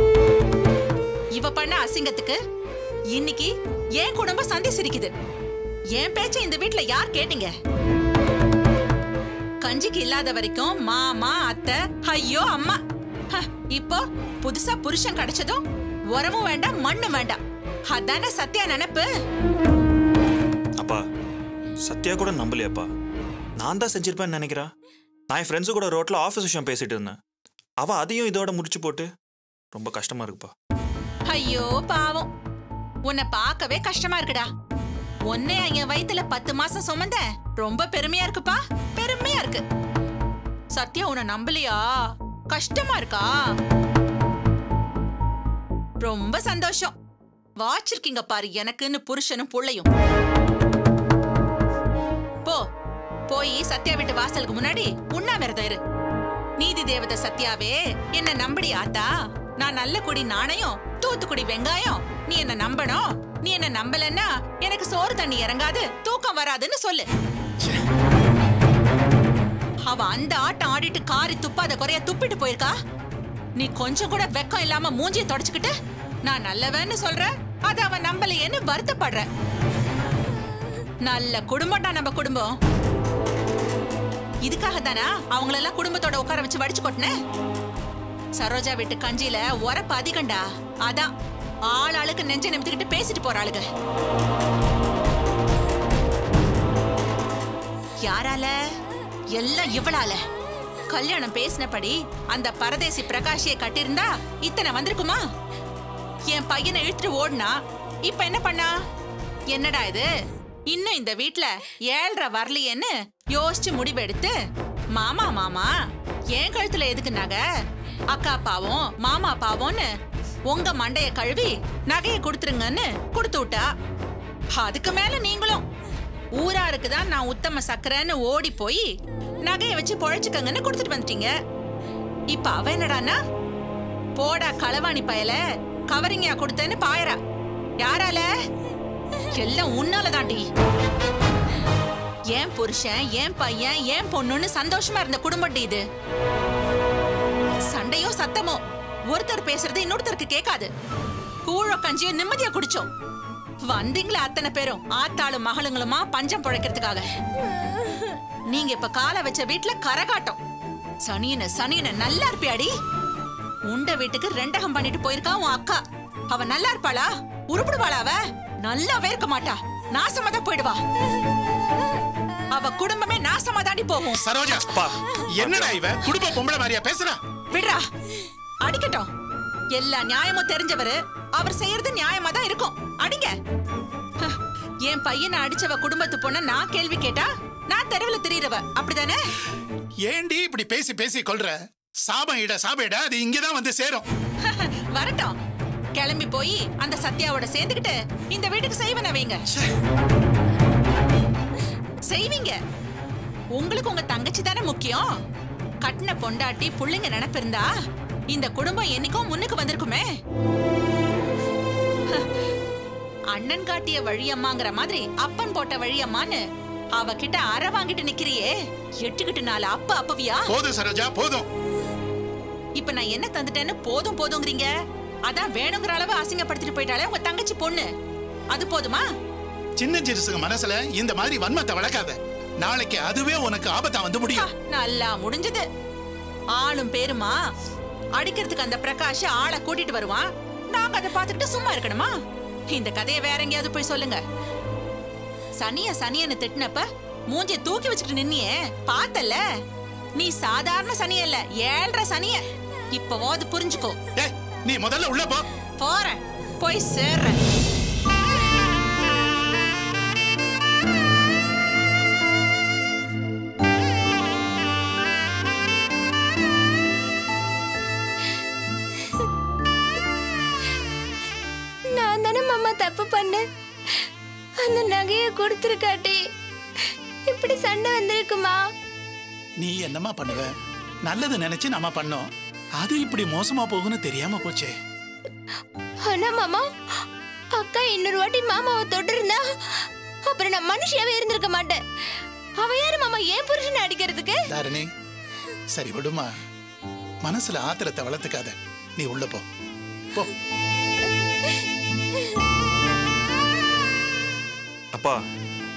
Speaker 12: இவ பண்ண அசிங்கத்துக்கு இன்னைக்கு என் குடும்பம் சந்தி சிரிக்குது என் பேச்ச இந்த வீட்ல யார் கேட்டீங்க கஞ்சிக்கு இல்லாத வரைக்கும் மாமா அத்தை ஐயோ அம்மா ஹ, இப்போ புதுசா புருஷன் கிடைச்சதும் உரமும் வேண்டாம் மண்ணும் வேண்டாம் அதானே சத்யா நினைப்பு
Speaker 14: அப்பா சத்யா கூட நம்பலையாப்பா நான் தான் செஞ்சிருப்பேன்னு நினைக்கிறா நான் என் ஃப்ரெண்ட்ஸு கூட ரோட்ல ஆஃபீஸ் விஷயம் பேசிட்டு இருந்தேன் அவ அதையும் இதோட முடிச்சு போட்டு ரொம்ப கஷ்டமா இருக்குப்பா
Speaker 12: ஐயோ பாவம் உன்னை பார்க்கவே கஷ்டமா இருக்குடா உன்னை என் வயித்துல பத்து மாசம் சுமந்த ரொம்ப பெருமையா இருக்குப்பா பெருமையா இருக்கு சத்யா உன்னை நம்பலையா கஷ்டமா இருக்கா ரொம்ப சந்தோஷம் வாச்சிருக்கீங்க பாரு எனக்குன்னு புருஷனும் புள்ளையும் போ போய் சத்யா வீட்டு வாசலுக்கு முன்னாடி உண்ணாவிரதம் இரு நீதி தேவதை சத்யாவே என்ன நம்படி ஆத்தா நான் நல்ல குடி நாணயம் தூத்துக்குடி வெங்காயம் நீ என்ன நம்பணும் நீ என்ன நம்பலன்னா எனக்கு சோறு தண்ணி இறங்காது தூக்கம் வராதுன்னு சொல்லு அவ அந்த ஆட்டம் ஆடிட்டு காரி துப்பாத குறைய துப்பிட்டு போயிருக்கா நீ கொஞ்சம் கூட வெக்கம் இல்லாம மூஞ்சிய தொடச்சுக்கிட்டு நான் நல்லவன்னு சொல்ற அத அவ நம்பலையேன்னு வருத்தப்படுற நல்ல குடும்பம்டா நம்ம குடும்பம் இதுக்காக தானா அவங்களெல்லாம் குடும்பத்தோட உட்கார வச்சு வடிச்சு கொட்டினேன் சரோஜா வீட்டு கஞ்சியில உரப்பு அதிகண்டா அதான் ஆள் ஆளுக்கு நெஞ்ச நிமித்திக்கிட்டு பேசிட்டு போறாளுங்க யாரால எல்லாம் இவளால கல்யாணம் பேசினபடி அந்த பரதேசி பிரகாஷியை கட்டியிருந்தா இத்தனை வந்திருக்குமா என் பையனை இழுத்துட்டு ஓடுனா இப்ப என்ன பண்ணா என்னடா இது இன்னும் இந்த வீட்ல ஏழ்ரை வரலையேன்னு யோசிச்சு முடிவெடுத்து மாமா மாமா என் கழுத்துல எதுக்கு நகை அக்கா பாவம் மாமா பாவம்னு உங்க மண்டைய கழுவி நகையை கொடுத்துருங்கன்னு கொடுத்து விட்டா அதுக்கு மேல நீங்களும் ஊராருக்கு தான் நான் உத்தம சக்கரைன்னு ஓடி போய் நகையை வச்சு பொழைச்சுக்கங்கன்னு கொடுத்துட்டு வந்துட்டீங்க இப்ப அவ என்னடான்னா போடா களவாணி பயல கவரிங்கா கொடுத்தேன்னு பாயறா யாரால எல்லாம் உன்னால தாண்டி ஏன் புருஷன் ஏன் பையன் ஏன் பொண்ணுன்னு சந்தோஷமா இருந்த குடும்பம் இது சண்டையோ சத்தமோ ஒருத்தர் பேசுறது இன்னொருத்தருக்கு கேட்காது கூழோ கஞ்சியோ நிம்மதியா குடிச்சோம் வந்தீங்களா அத்தனை பேரும் ஆத்தாளும் மகளுங்களுமா பஞ்சம் பிழைக்கிறதுக்காக நீங்க இப்ப காலை வச்ச வீட்டுல கரகாட்டம் சனியன சனியன நல்லா இருப்பியாடி உண்ட வீட்டுக்கு ரெண்டகம் பண்ணிட்டு போயிருக்கா உன் அக்கா அவ நல்லா இருப்பாளா உருப்பிடுவாளா அவ நல்லாவே இருக்க மாட்டா நாசமா தான் போயிடுவா அவ குடும்பமே நாசமா தாண்டி போகும்
Speaker 13: சரோஜா என்னடா இவ குடும்ப பொம்பளை மாதிரியா பேசுறா
Speaker 12: விடுறா அடிக்கட்டும் எல்லா நியாயமும் தெரிஞ்சவரு அவர் செய்யறது நியாயமா தான் இருக்கும் அடிங்க ஹ, என் பையனை அடிச்சவ குடும்பத்து பொண்ண நான் கேள்வி கேட்டா நான் தெருவுல திரியறவ அப்படிதானே
Speaker 13: ஏண்டி இப்படி பேசி பேசி கொள்ற சாபம் இட சாபம் இட அது இங்கதான் வந்து சேரும்
Speaker 12: வரட்டும் கிளம்பி போய் அந்த சத்யாவோட சேர்ந்துக்கிட்டு இந்த வீட்டுக்கு செய்வன வைங்க செய்வீங்க உங்களுக்கு உங்க தங்கச்சி தானே முக்கியம் கட்டின பொண்டாட்டி புள்ளைங்க நினைப்பிருந்தா இந்த குடும்பம் என்னைக்கும் முன்னுக்கு வந்திருக்குமே அண்ணன் காட்டிய வழியம்மாங்கிற மாதிரி அப்பன் போட்ட வழியம்மான்னு அவகிட்ட அற வாங்கிட்டு நிக்கிறியே எட்டுக்கிட்டு நாலு அப்ப அப்பவியா
Speaker 13: போதும் சரோஜா போதும்
Speaker 12: இப்ப நான் என்ன தந்துட்டேன்னு போதும் போதுங்கிறீங்க அதான் வேணுங்கிற அளவு அசிங்கப்படுத்திட்டு போயிட்டாலே உங்க தங்கச்சி பொண்ணு அது போதுமா
Speaker 13: சின்ன சிறுசுங்க மனசுல இந்த மாதிரி வன்மத்தை வளர்க்காத நாளைக்கு அதுவே உனக்கு ஆபத்தா வந்து முடியும்
Speaker 12: நல்லா முடிஞ்சது ஆளும் பேருமா அடிக்கிறதுக்கு அந்த பிரகாஷ் ஆளை கூட்டிட்டு வருவான் நாங்க அதை பார்த்துக்கிட்டு சும்மா இருக்கணுமா இந்த கதையை வேற எங்கேயாவது போய் சொல்லுங்க சனிய சனியன்னு திட்டினப்ப மூஞ்சிய தூக்கி வச்சுட்டு நின்னியே பார்த்தல நீ சாதாரண சனிய இல்ல ஏழ்ற சனிய இப்பவாவது புரிஞ்சுக்கோ
Speaker 13: நீ முதல்ல உள்ள போ
Speaker 12: போறேன் போய் சேர்றேன்
Speaker 15: நான் தானே மாமா தப்பு பண்ணேன் அந்த நகையை கொடுத்துருக்காட்டி இப்படி சண்டை வந்திருக்குமா
Speaker 13: நீ என்னமா பண்ணுவ நல்லது நினைச்சு நம்ம பண்ணோம் அது இப்படி மோசமா போகும்னு தெரியாம போச்சே
Speaker 15: ஆனா மாமா அக்கா இன்னொரு வாட்டி மாமாவை தொட்டிருந்தா அப்புறம் நான் மனுஷியாவே இருந்திருக்க மாட்டேன் அவ யாரு மாமா ஏன் புருஷனை அடிக்கிறதுக்கு
Speaker 13: தாரணி சரி விடுமா மனசுல ஆத்திரத்தை வளர்த்துக்காத நீ உள்ள போ போ
Speaker 14: அப்பா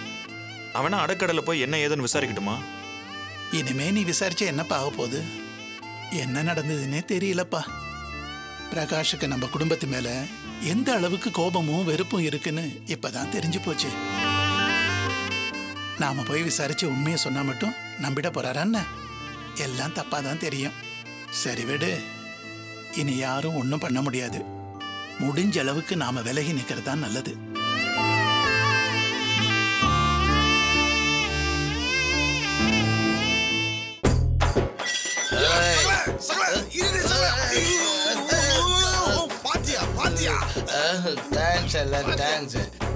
Speaker 14: அவனா அடக்கடலை போய் என்ன ஏதுன்னு விசாரிக்கட்டுமா
Speaker 13: இனிமே நீ விசாரிச்சா என்னப்பா ஆக போகுது என்ன நடந்ததுன்னே தெரியலப்பா பிரகாஷுக்கு நம்ம குடும்பத்து மேல எந்த அளவுக்கு கோபமும் வெறுப்பும் இருக்குன்னு இப்பதான் தெரிஞ்சு போச்சு நாம போய் விசாரிச்சு உண்மையை சொன்னா மட்டும் நம்பிட போறாரான்னு எல்லாம் தப்பா தான் தெரியும் சரி விடு இனி யாரும் ஒன்றும் பண்ண முடியாது முடிஞ்ச அளவுக்கு நாம விலகி நிக்கிறது தான் நல்லது
Speaker 11: பாத்தியா பாத்தியா
Speaker 16: தேங்க்ஸ் எல்லாம் தேங்க்ஸ்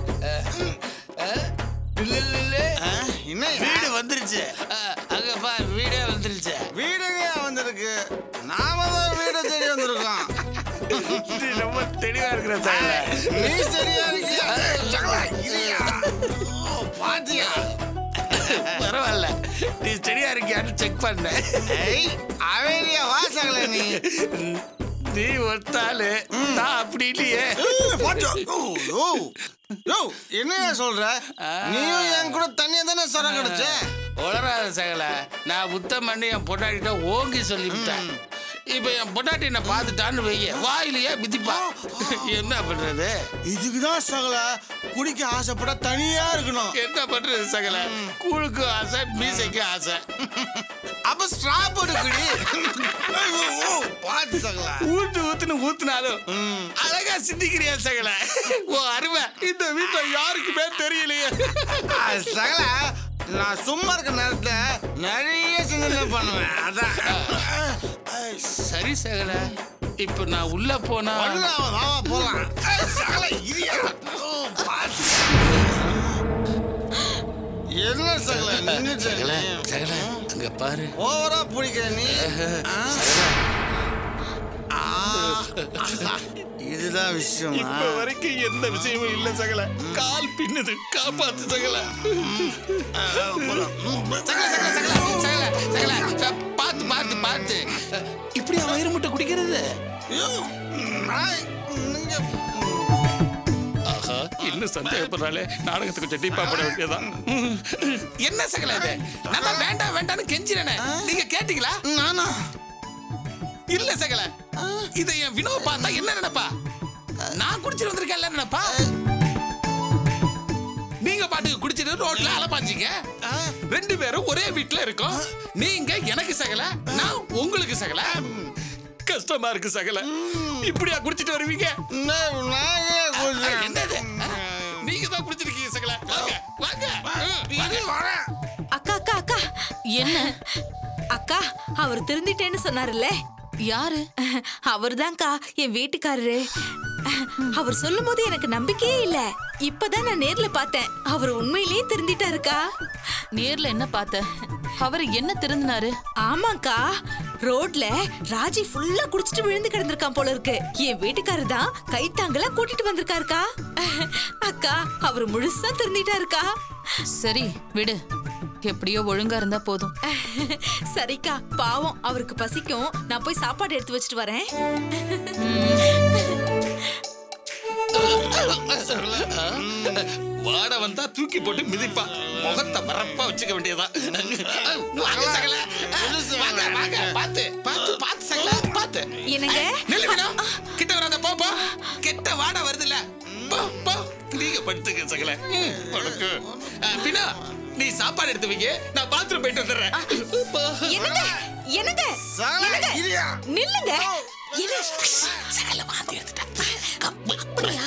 Speaker 11: என்ன
Speaker 16: வீடு வந்துருச்சு அஹ், அங்க பார் வீடே வந்துருச்சு
Speaker 11: வீடுங்க வந்திருக்கு நாம தான் வீடு தேடி வந்திருக்கோம்
Speaker 16: நீ ரொம்ப தெளிவா இருக்கிற தகவல
Speaker 11: நீ சரியா இருக்கியா சகலா, இருயா. ஓ, பாத்தியா
Speaker 16: பரவாயில்ல நீ ஸ்டெடியா இருக்கியான்னு செக் பண்ண
Speaker 11: ஏய், அமைதியா வா சகல நீ
Speaker 16: நீ ஒத்தாலு நான் அப்படி இல்லையே
Speaker 11: பாத்தியா? ஓ, யோ, யோ, என்னய்யா சொல்ற நீயும் என் கூட தனியா தானே சரம் கிடைச்ச
Speaker 16: உளராத சகல நான் புத்தம் பண்ணி என் பொண்டாட்டிட்ட ஓங்கி சொல்லிவிட்டேன் இப்ப என் பொண்டாட்டி என்ன பார்த்துட்டான்னு வைய வாயிலேயே மிதிப்பா என்ன பண்றது
Speaker 11: இதுக்குதான் சகல குடிக்க ஆசைப்பட தனியா இருக்கணும்
Speaker 16: என்ன பண்றது சகல கூழுக்கு ஆசை மீசைக்கு ஆசை
Speaker 11: அப்ப ஸ்ட்ரா போட்டு குடி ஐயோ, ஓ, பாத்து சகல
Speaker 16: ஊத்து ஊத்துன்னு ஊத்துனாலும் அழகா சிந்திக்கிறியா சகல ஓ அருமை இந்த வீட்டுல யாருக்குமே தெரியலையே
Speaker 11: சகல நான் சும்மா இருக்க நேரத்துல நிறைய சிந்தனை பண்ணுவேன் அதான்
Speaker 16: சரி சகல இப்ப நான் உள்ள போனா
Speaker 11: உள்ள வா, வா, போலாம் ஏய், சகல இரியா ஓ, பாத்து. என்ன சகல நின்னு
Speaker 16: சகல சகல அங்க பாரு
Speaker 11: ஓவரா பிடிக்கிற நீ ஆ? ஆ, இதுதான் விஷயம்
Speaker 16: இப்ப வரைக்கும் எந்த விஷயமும் இல்ல சகல கால் பின்னுது காப்பாத்து சகல சகல சகல சகல சகல சகல ச- பாத்து பாத்து பாத்து இப்படி வயிறு முட்டை குடிக்கிறது ஆஹா இன்னும் சந்தேகப்படுறாளே நாடகத்துக்கு கொஞ்சம் டீப்பா போட வேண்டியதான் என்ன சகல இது நான் தான் வேண்டாம் வேண்டாம்னு கெஞ்சிறேனே நீங்க கேட்டீங்களா
Speaker 11: நானா
Speaker 16: இல்ல சகல இதை என் வினோ பார்த்தா என்ன நினைப்பா நான் குடிச்சிட்டு வந்திருக்கேன்ல நினைப்பா நீங்க பாட்டுக்கு குடிச்சிட்டு ரோட்ல அலப்பாஞ்சீங்க ரெண்டு பேரும் ஒரே வீட்ல இருக்கோம் நீங்க எனக்கு சகல நான் உங்களுக்கு சகல கஷ்டமா இருக்கு சகல இப்படியா குடிச்சிட்டு வருவீங்க என்னது நீங்க தான் குடிச்சிருக்கீங்க சகல வாங்க வாங்க வாங்க
Speaker 12: அக்கா அக்கா அக்கா என்ன அக்கா அவர் திருந்திட்டேன்னு சொன்னாருல்ல
Speaker 9: யாரு
Speaker 12: அவர்தான்க்கா என் வீட்டுக்காரரு அவர் சொல்லும் போது எனக்கு நம்பிக்கையே இல்ல இப்பதான் நான் நேர்ல பார்த்தேன் அவர் உண்மையிலேயே திருந்திட்டாருக்கா
Speaker 9: நேர்ல என்ன பார்த்த அவர் என்ன திருந்தினாரு
Speaker 12: ஆமாக்கா ரோட்ல ராஜி ஃபுல்லா குடிச்சிட்டு விழுந்து கிடந்திருக்கான் போல இருக்கு என் வீட்டுக்காரர் தான் கைத்தாங்களா கூட்டிட்டு வந்திருக்காருக்கா அக்கா அவர் முழுசா திருந்திட்டாருக்கா
Speaker 9: சரி விடு எப்படியோ ஒழுங்கா இருந்தா போதும்
Speaker 12: சரிக்கா பாவம் அவருக்கு பசிக்கும் நான் போய் சாப்பாடு எடுத்து வச்சுட்டு வரேன்
Speaker 16: வாட வந்தா தூக்கி போட்டு மிதிப்பா முகத்தை வரப்பா வச்சுக்க வேண்டியதான் வாங்க சகல வாங்க வாங்க பாத்து பாத்து பாத்து சகல பாத்து
Speaker 12: என்னங்க
Speaker 16: நெல்லு வேணும் கிட்ட வராத போ போ கெட்ட வாட வருதுல்ல போ போ நீங்க படுத்துக்க சகல ம், படுக்கு அஹ், பினா நீ சாப்பாடு எடுத்து வைங்க நான் பாத்ரூம் போயிட்டு வந்துடுறேன்
Speaker 12: என்னங்க என்னங்க என்னங்க நில்லுங்க என்ன
Speaker 16: சகல வாந்தி எடுத்துட்டா
Speaker 12: அப்படியா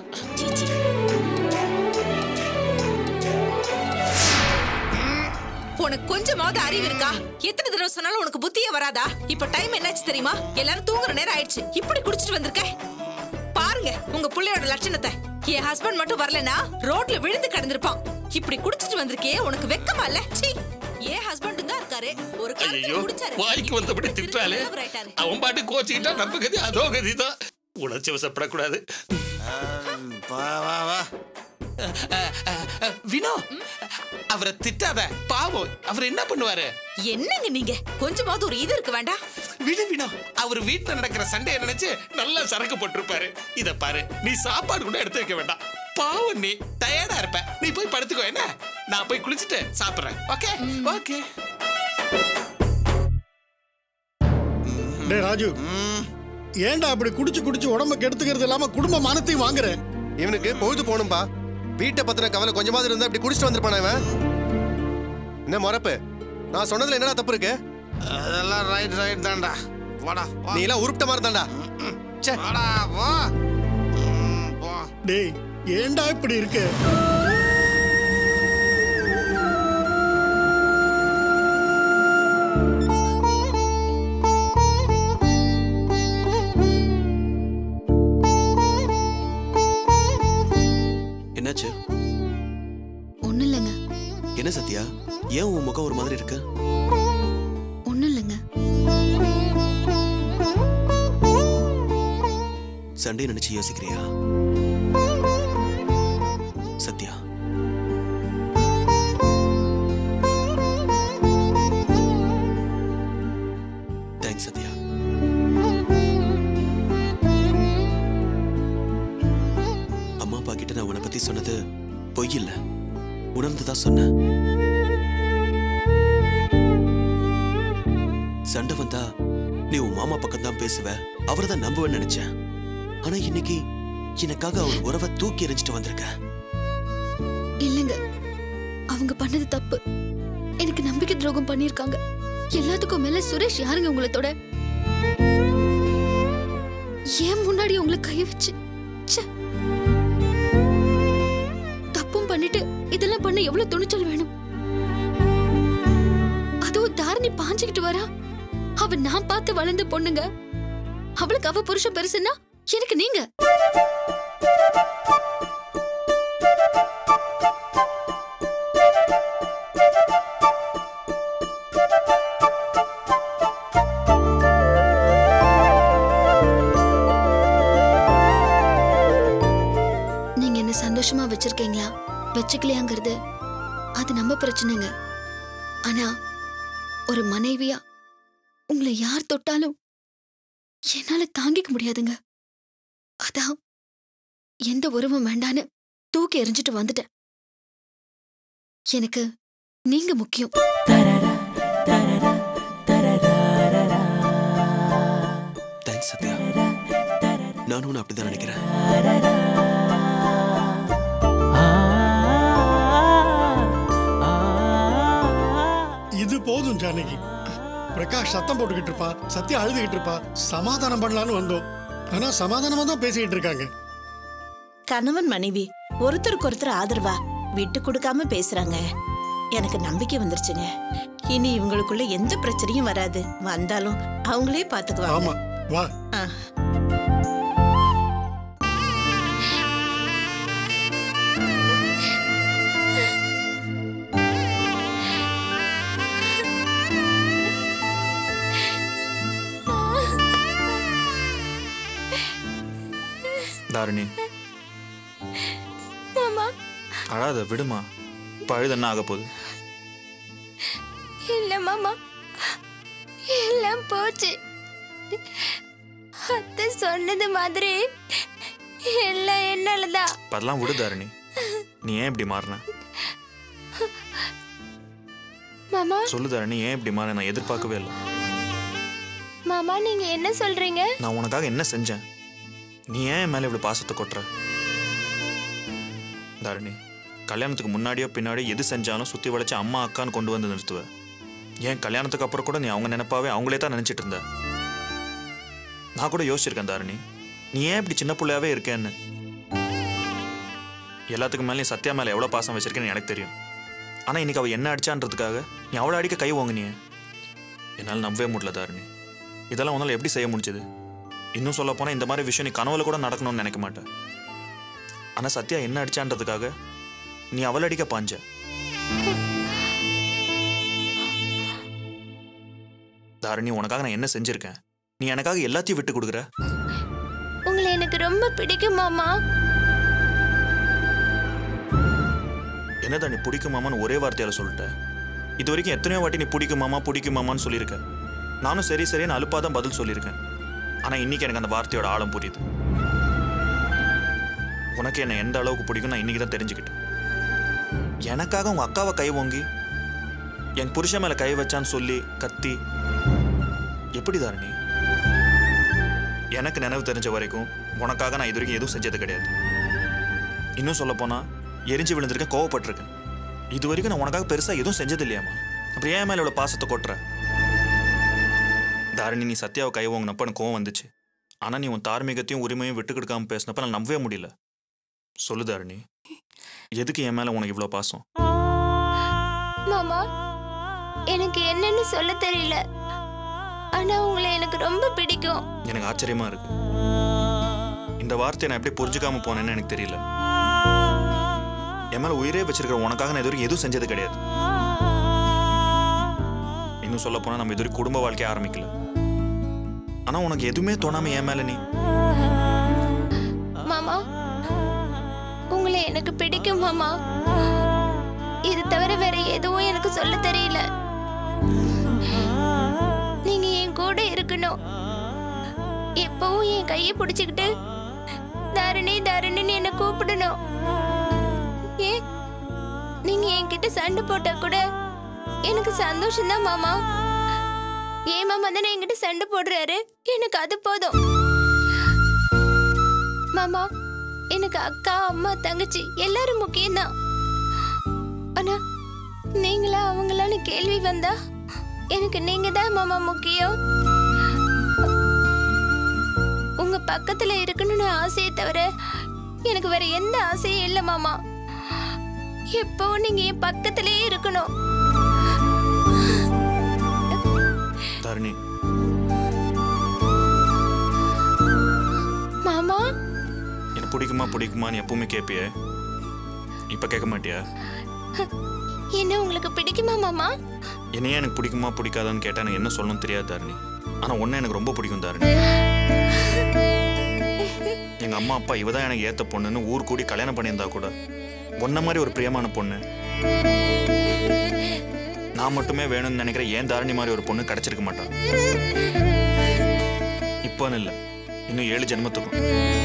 Speaker 12: உனக்கு கொஞ்சமாவது அறிவு இருக்கா எத்தனை தடவை சொன்னாலும் உனக்கு புத்தியே வராதா இப்ப டைம் என்னாச்சு தெரியுமா எல்லாரும் தூங்குற நேரம் ஆயிடுச்சு இப்படி குடிச்சிட்டு வந்திருக்க பாருங்க உங்க புள்ளையோட லட்சணத்தை என் ஹஸ்பண்ட் மட்டும் வரலனா ரோட்ல விழுந்து கிடந்திருப்பான் இப்படி குடிச்சிட்டு வந்திருக்கே உனக்கு வெக்கமா இல்ல சீ என் ஹஸ்பண்ட் தான் இருக்காரு ஒரு
Speaker 16: ஐயோ
Speaker 12: காலத்துல குடிச்சாரு
Speaker 16: வாய்க்கு வந்தபடி திட்டாலே
Speaker 12: ஆயிட்டாரு.
Speaker 16: அவன் பாட்டு கோச்சிக்கிட்டா நம்ம கதி அதோ கதி தான் உணர்ச்சி வசப்படக்கூடாது
Speaker 11: வா வா வா
Speaker 16: வினோ அவரை திட்டாத பாவம் அவர் என்ன பண்ணுவாரு
Speaker 12: என்னங்க நீங்க கொஞ்சமாவது ஒரு இது இருக்க வேண்டாம்
Speaker 16: விடு வினோ அவர் வீட்டுல நடக்கிற சண்டையை நினைச்சு நல்லா சரக்கு போட்டிருப்பாரு இத பாரு நீ சாப்பாடு கூட எடுத்து வைக்க வேண்டாம் பாவம் நீ டயர்டா இருப்ப நீ போய் படுத்துக்கோ என்ன நான் போய் குளிச்சுட்டு சாப்பிடுறேன் ஓகே ஓகே
Speaker 4: டேய் ராஜு ஏன்டா அப்படி குடிச்சு குடிச்சு உடம்ப கெடுத்துக்கிறது இல்லாம குடும்ப மானத்தையும் வாங்குற
Speaker 8: இவனுக்கு பொழுது போகணும்பா வீட்டை பத்தின கவலை கொஞ்சமாவது இருந்தா இப்படி குடிச்சிட்டு வந்திருப்பானே இவன் என்ன மொறப்பு நான் சொன்னதுல என்னடா தப்பு இருக்கு
Speaker 11: அதெல்லாம் ரைட் ரைட் தான்டா வாடா
Speaker 8: நீ எல்லாம் உருப்பிட்ட மாதிரி தான்டா
Speaker 11: வாடா வா
Speaker 4: டேய் ஏன்டா இப்படி இருக்க
Speaker 6: என்னாச்சு
Speaker 3: ஒண்ணும் இல்லைங்க
Speaker 6: என்ன சத்யா ஏன் உன் முகம் ஒரு மாதிரி இருக்கு
Speaker 3: ஒண்ணும் இல்லைங்க
Speaker 6: சண்டே நினைச்சு யோசிக்கிறியா சத்யா தேங்க்ஸ் சத்யா அம்மா அப்பா கிட்ட நான் உன்னை பத்தி சொன்னது பொய் இல்ல உணர்ந்துதான் சொன்னேன் சண்டை வந்தா நீ உன் மாமா பக்கம் தான் பேசுவ அவரை தான் நம்புவேன்னு நினைச்சேன் ஆனா இன்னைக்கு எனக்காக அவர் உறவை தூக்கி எறிஞ்சிட்டு வந்திருக்க
Speaker 3: இல்லைங்க அவங்க பண்ணது தப்பு எனக்கு நம்பிக்கை துரோகம் பண்ணிருக்காங்க எல்லாத்துக்கும் மேல சுரேஷ் யாருங்க உங்களை தொட ஏன் முன்னாடி உங்களை கை வச்சு ச்சே. தப்பும் பண்ணிட்டு இதெல்லாம் பண்ண எவ்வளவு துணிச்சல் வேணும் அதுவும் தாரணி பாஞ்சுக்கிட்டு வரா அவ நான் பார்த்து வளர்ந்த பொண்ணுங்க அவளுக்கு அவ புருஷன் பெருசுன்னா எனக்கு நீங்க நீங்க என்ன சந்தோஷமா வச்சிருக்கீங்களா வச்சுக்கலையாங்கிறது அது நம்ம பிரச்சனைங்க ஆனா ஒரு மனைவியா உங்களை யார் தொட்டாலும் என்னால தாங்கிக்க முடியாதுங்க அதான் எந்த உறவும் வேண்டான்னு தூக்கி எறிஞ்சிட்டு வந்துட்டேன் எனக்கு நீங்க முக்கியம்
Speaker 6: தேங்க்ஸ் சத்யா நானும் உன்னை அப்படிதான் நினைக்கிறேன்
Speaker 4: இது போதும் ஜானகி பிரகாஷ் சத்தம் போட்டுக்கிட்டு இருப்பா சத்யா அழுதுகிட்டு இருப்பா சமாதானம் பண்ணலான்னு வந்தோம் ஆனா சமாதானமா தான் பேசிக்கிட்டு இருக்காங்க
Speaker 7: கணவன் மனைவி ஒருத்தருக்கு ஒருத்தர் ஆதரவா விட்டு கொடுக்காம பேசுறாங்க எனக்கு நம்பிக்கை வந்துருச்சுங்க இனி இவங்களுக்குள்ள எந்த பிரச்சனையும் வராது வந்தாலும் அவங்களே பாத்துக்குவாங்க
Speaker 4: ஆமா வா
Speaker 7: ஆ.
Speaker 14: தாரணி
Speaker 15: மாமா
Speaker 14: அழாத விடுமா இப்போ அழுது என்ன ஆக போகுது
Speaker 15: இல்ல மாமா எல்லாம் போச்சு அத்தை சொன்னது மாதிரி எல்லாம் என்னாலதான்
Speaker 14: இப்ப அதெல்லாம் விடு தாரணி நீ ஏன் இப்படி மாறின
Speaker 15: மாமா
Speaker 14: சொல்லு தாரணி ஏன் இப்படி மாறின நான் எதிர்பார்க்கவே இல்லை
Speaker 15: மாமா நீங்க என்ன சொல்றீங்க
Speaker 14: நான் உனக்காக என்ன செஞ்சேன் நீ ஏன் என் மேலே இப்படி பாசத்தை கொட்டுற தாரணி கல்யாணத்துக்கு முன்னாடியோ பின்னாடியோ எது செஞ்சாலும் சுற்றி வளைச்சு அம்மா அக்கான்னு கொண்டு வந்து நிறுத்துவ ஏன் கல்யாணத்துக்கு அப்புறம் கூட நீ அவங்க நினைப்பாவே அவங்களே தான் நினச்சிட்டு இருந்த நான் கூட யோசிச்சிருக்கேன் தாரணி நீ ஏன் இப்படி சின்ன பிள்ளையாவே இருக்கேன்னு எல்லாத்துக்கும் மேலேயும் சத்யா மேலே எவ்வளோ பாசம் வச்சிருக்கேன்னு எனக்கு தெரியும் ஆனால் இன்னைக்கு அவள் என்ன அடிச்சான்றதுக்காக நீ அவளை அடிக்க கை வாங்கினியே என்னால் நம்பவே முடியல தாரணி இதெல்லாம் உன்னால் எப்படி செய்ய முடிஞ்சது இன்னும் சொல்ல போனால் இந்த மாதிரி விஷயம் நீ கனவுல கூட நடக்கணும்னு நினைக்க மாட்டேன் ஆனால் சத்யா என்ன அடிச்சான்றதுக்காக நீ அவளை அடிக்க பாஞ்ச தாரணி உனக்காக நான் என்ன செஞ்சிருக்கேன் நீ எனக்காக எல்லாத்தையும் விட்டு கொடுக்குற
Speaker 15: உங்களை எனக்கு ரொம்ப பிடிக்கும் மாமா
Speaker 14: என்னடா நீ பிடிக்குமாமான்னு ஒரே வார்த்தையால சொல்லிட்ட இது வரைக்கும் எத்தனையோ வாட்டி நீ பிடிக்குமாமா பிடிக்குமாமான்னு சொல்லியிருக்க நானும் சரி சரின்னு அலுப்பாக தான் பதில் சொல்லியிருக்கேன் ஆனால் இன்னைக்கு எனக்கு அந்த வார்த்தையோட ஆழம் புரியுது உனக்கு என்ன எந்த அளவுக்கு பிடிக்கும் நான் இன்னைக்கு தான் தெரிஞ்சுக்கிட்டேன் எனக்காக உங்க அக்காவை கை ஓங்கி என் புருஷன் மேல கை வச்சான்னு சொல்லி கத்தி எப்படி தாரணி எனக்கு நினைவு தெரிஞ்ச வரைக்கும் உனக்காக நான் இது வரைக்கும் எதுவும் செஞ்சது கிடையாது இன்னும் சொல்ல போனா எரிஞ்சு விழுந்திருக்கேன் கோவப்பட்டிருக்கேன் இது வரைக்கும் நான் உனக்காக பெருசா எதுவும் செஞ்சது இல்லையாமா அப்புறம் ஏன் மேல இவ்வளவு பாசத்தை கொட்டுற தாரணி நீ சத்யாவை கை வாங்கினப்ப எனக்கு கோவம் வந்துச்சு ஆனா நீ உன் தார்மீகத்தையும் உரிமையும் விட்டு கொடுக்காம பேசினப்ப நான் நம்பவே முடியல சொல்லு தாரணி எதுக்கு என் மேல உனக்கு இவ்வளவு பாசம்
Speaker 15: மாமா எனக்கு என்னன்னு சொல்ல தெரியல ஆனா உங்களை எனக்கு ரொம்ப பிடிக்கும்
Speaker 14: எனக்கு ஆச்சரியமா இருக்கு இந்த வார்த்தையை நான் எப்படி புரிஞ்சுக்காம போனேன்னு எனக்கு தெரியல என் மேல உயிரே வச்சிருக்கிற உனக்காக நான் இது வரைக்கும் எதுவும் செஞ்சது கிடையாது இன்னும் சொல்ல போனா நம்ம இது வரைக்கும் குடும்ப வாழ்க்கைய ஆரம்பிக்கல ஆனா உனக்கு எதுவுமே தோணாம என் மேல நீ
Speaker 15: மாமா உங்களை எனக்கு பிடிக்கும் மாமா இது தவிர வேற எதுவும் எனக்கு சொல்ல தெரியல நீங்க என் கூட இருக்கணும் எப்பவும் என் கையை பிடிச்சுக்கிட்டு தரணி தரணின்னு என்ன கூப்பிடணும் ஏன் நீங்க என்கிட்ட சண்டை போட்டா கூட எனக்கு சந்தோஷம்தான் மாமா ஏன் மாமா தானே என்கிட்ட சண்டை போடுறாரு எனக்கு அது போதும் மாமா எனக்கு அக்கா அம்மா தங்கச்சி எல்லாரும் முக்கியம்தான் ஆனா நீங்களா அவங்களான்னு கேள்வி வந்தா எனக்கு நீங்க தான் மாமா முக்கியம் உங்க பக்கத்துல இருக்கணும்னு ஆசையை தவிர எனக்கு வேற எந்த ஆசையும் இல்லை மாமா எப்பவும் நீங்க என் பக்கத்திலேயே இருக்கணும்
Speaker 14: தாரணி
Speaker 15: மாமா
Speaker 14: எனக்கு பிடிக்குமா பிடிக்குமான்னு எப்பவுமே கேட்பியே இப்ப கேட்க மாட்டியா
Speaker 15: என்ன உங்களுக்கு பிடிக்குமா மாமா
Speaker 14: என்னையே எனக்கு பிடிக்குமா பிடிக்காதான்னு கேட்டா எனக்கு என்ன சொல்லணும்னு தெரியாது தாரணி ஆனா ஒன்னு எனக்கு ரொம்ப பிடிக்கும் தாரணி எங்க அம்மா அப்பா இவ தான் எனக்கு ஏத்த பொண்ணுன்னு ஊர் கூடி கல்யாணம் பண்ணியிருந்தா கூட உன்ன மாதிரி ஒரு பிரியமான பொண்ணு நான் மட்டுமே வேணும்னு நினைக்கிற ஏன் தாரணி மாதிரி ஒரு பொண்ணு கிடைச்சிருக்க மாட்டா இப்போன்னு இல்லை இன்னும் ஏழு ஜென்மத்துக்கும்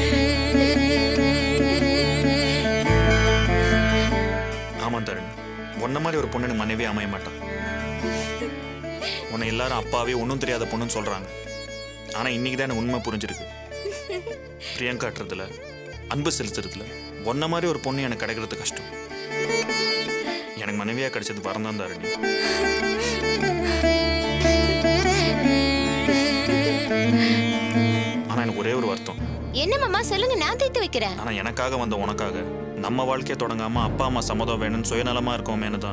Speaker 14: ஆமா தாரணி உன்ன மாதிரி ஒரு பொண்ணு எனக்கு மனைவி அமைய மாட்டான் உன்னை எல்லாரும் அப்பாவே ஒன்றும் தெரியாத பொண்ணுன்னு சொல்றாங்க ஆனா இன்னைக்கு தான் எனக்கு உண்மை புரிஞ்சிருக்கு பிரியங்கா காட்டுறதுல அன்பு செலுத்துறதுல உன்ன மாதிரி ஒரு பொண்ணு எனக்கு கிடைக்கிறது கஷ்டம் எனக்கு மனைவியா கிடைச்சது வரம் தான் தாரணி ஆனா எனக்கு ஒரே ஒரு வருத்தம்
Speaker 15: என்ன மாமா சொல்லுங்க நான் தீர்த்து வைக்கிறேன்
Speaker 14: ஆனா எனக்காக வந்த உனக்காக நம்ம வாழ்க்கையை தொடங்காம அப்பா அம்மா சம்மதம் வேணும்னு சுயநலமா இருக்கோமேனு தான்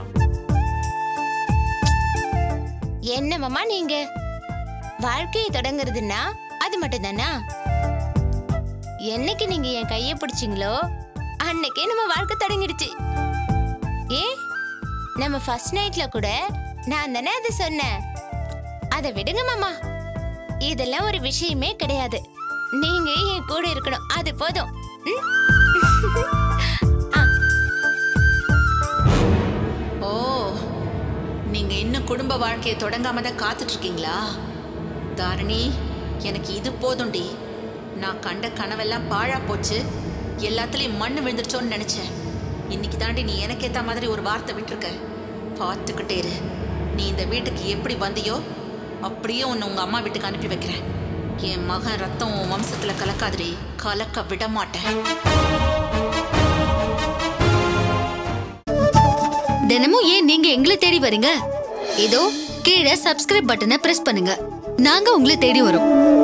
Speaker 15: என்ன மாமா நீங்க வாழ்க்கையை தொடங்குறதுன்னா அது மட்டும் தானா என்னைக்கு நீங்க என் கையை பிடிச்சீங்களோ அன்னைக்கே நம்ம வாழ்க்கை தொடங்கிடுச்சு ஏ நம்ம ஃபர்ஸ்ட் நைட்ல கூட நான் தானே அதை சொன்னேன் அதை விடுங்க மாமா இதெல்லாம் ஒரு விஷயமே கிடையாது நீங்க என் கூட இருக்கணும் அது போதும் ம்?
Speaker 12: ஓ நீங்க இன்னும் குடும்ப வாழ்க்கையை தொடங்காம தான் காத்துட்டு இருக்கீங்களா தாரணி எனக்கு இது போதும்டி நான் கண்ட கனவெல்லாம் பாழா போச்சு எல்லாத்துலயும் மண்ணு விழுந்துருச்சோன்னு நினைச்சேன் இன்னைக்கு தாண்டி நீ எனக்கு ஏத்த மாதிரி ஒரு வார்த்தை விட்டுருக்க பார்த்துக்கிட்டே இரு நீ இந்த வீட்டுக்கு எப்படி வந்தியோ அப்படியே உன்னை உங்க அம்மா வீட்டுக்கு அனுப்பி வைக்கிறேன் என் மகன் ரத்தம் உன் வம்சத்துல கலக்காதடி கலக்க விட மாட்டேன்
Speaker 3: தினமும் ஏன் நீங்க எங்களை தேடி வரீங்க இதோ கீழே சப்ஸ்கிரைப் பட்டனை பிரஸ் பண்ணுங்க நாங்க உங்களை தேடி வரோம்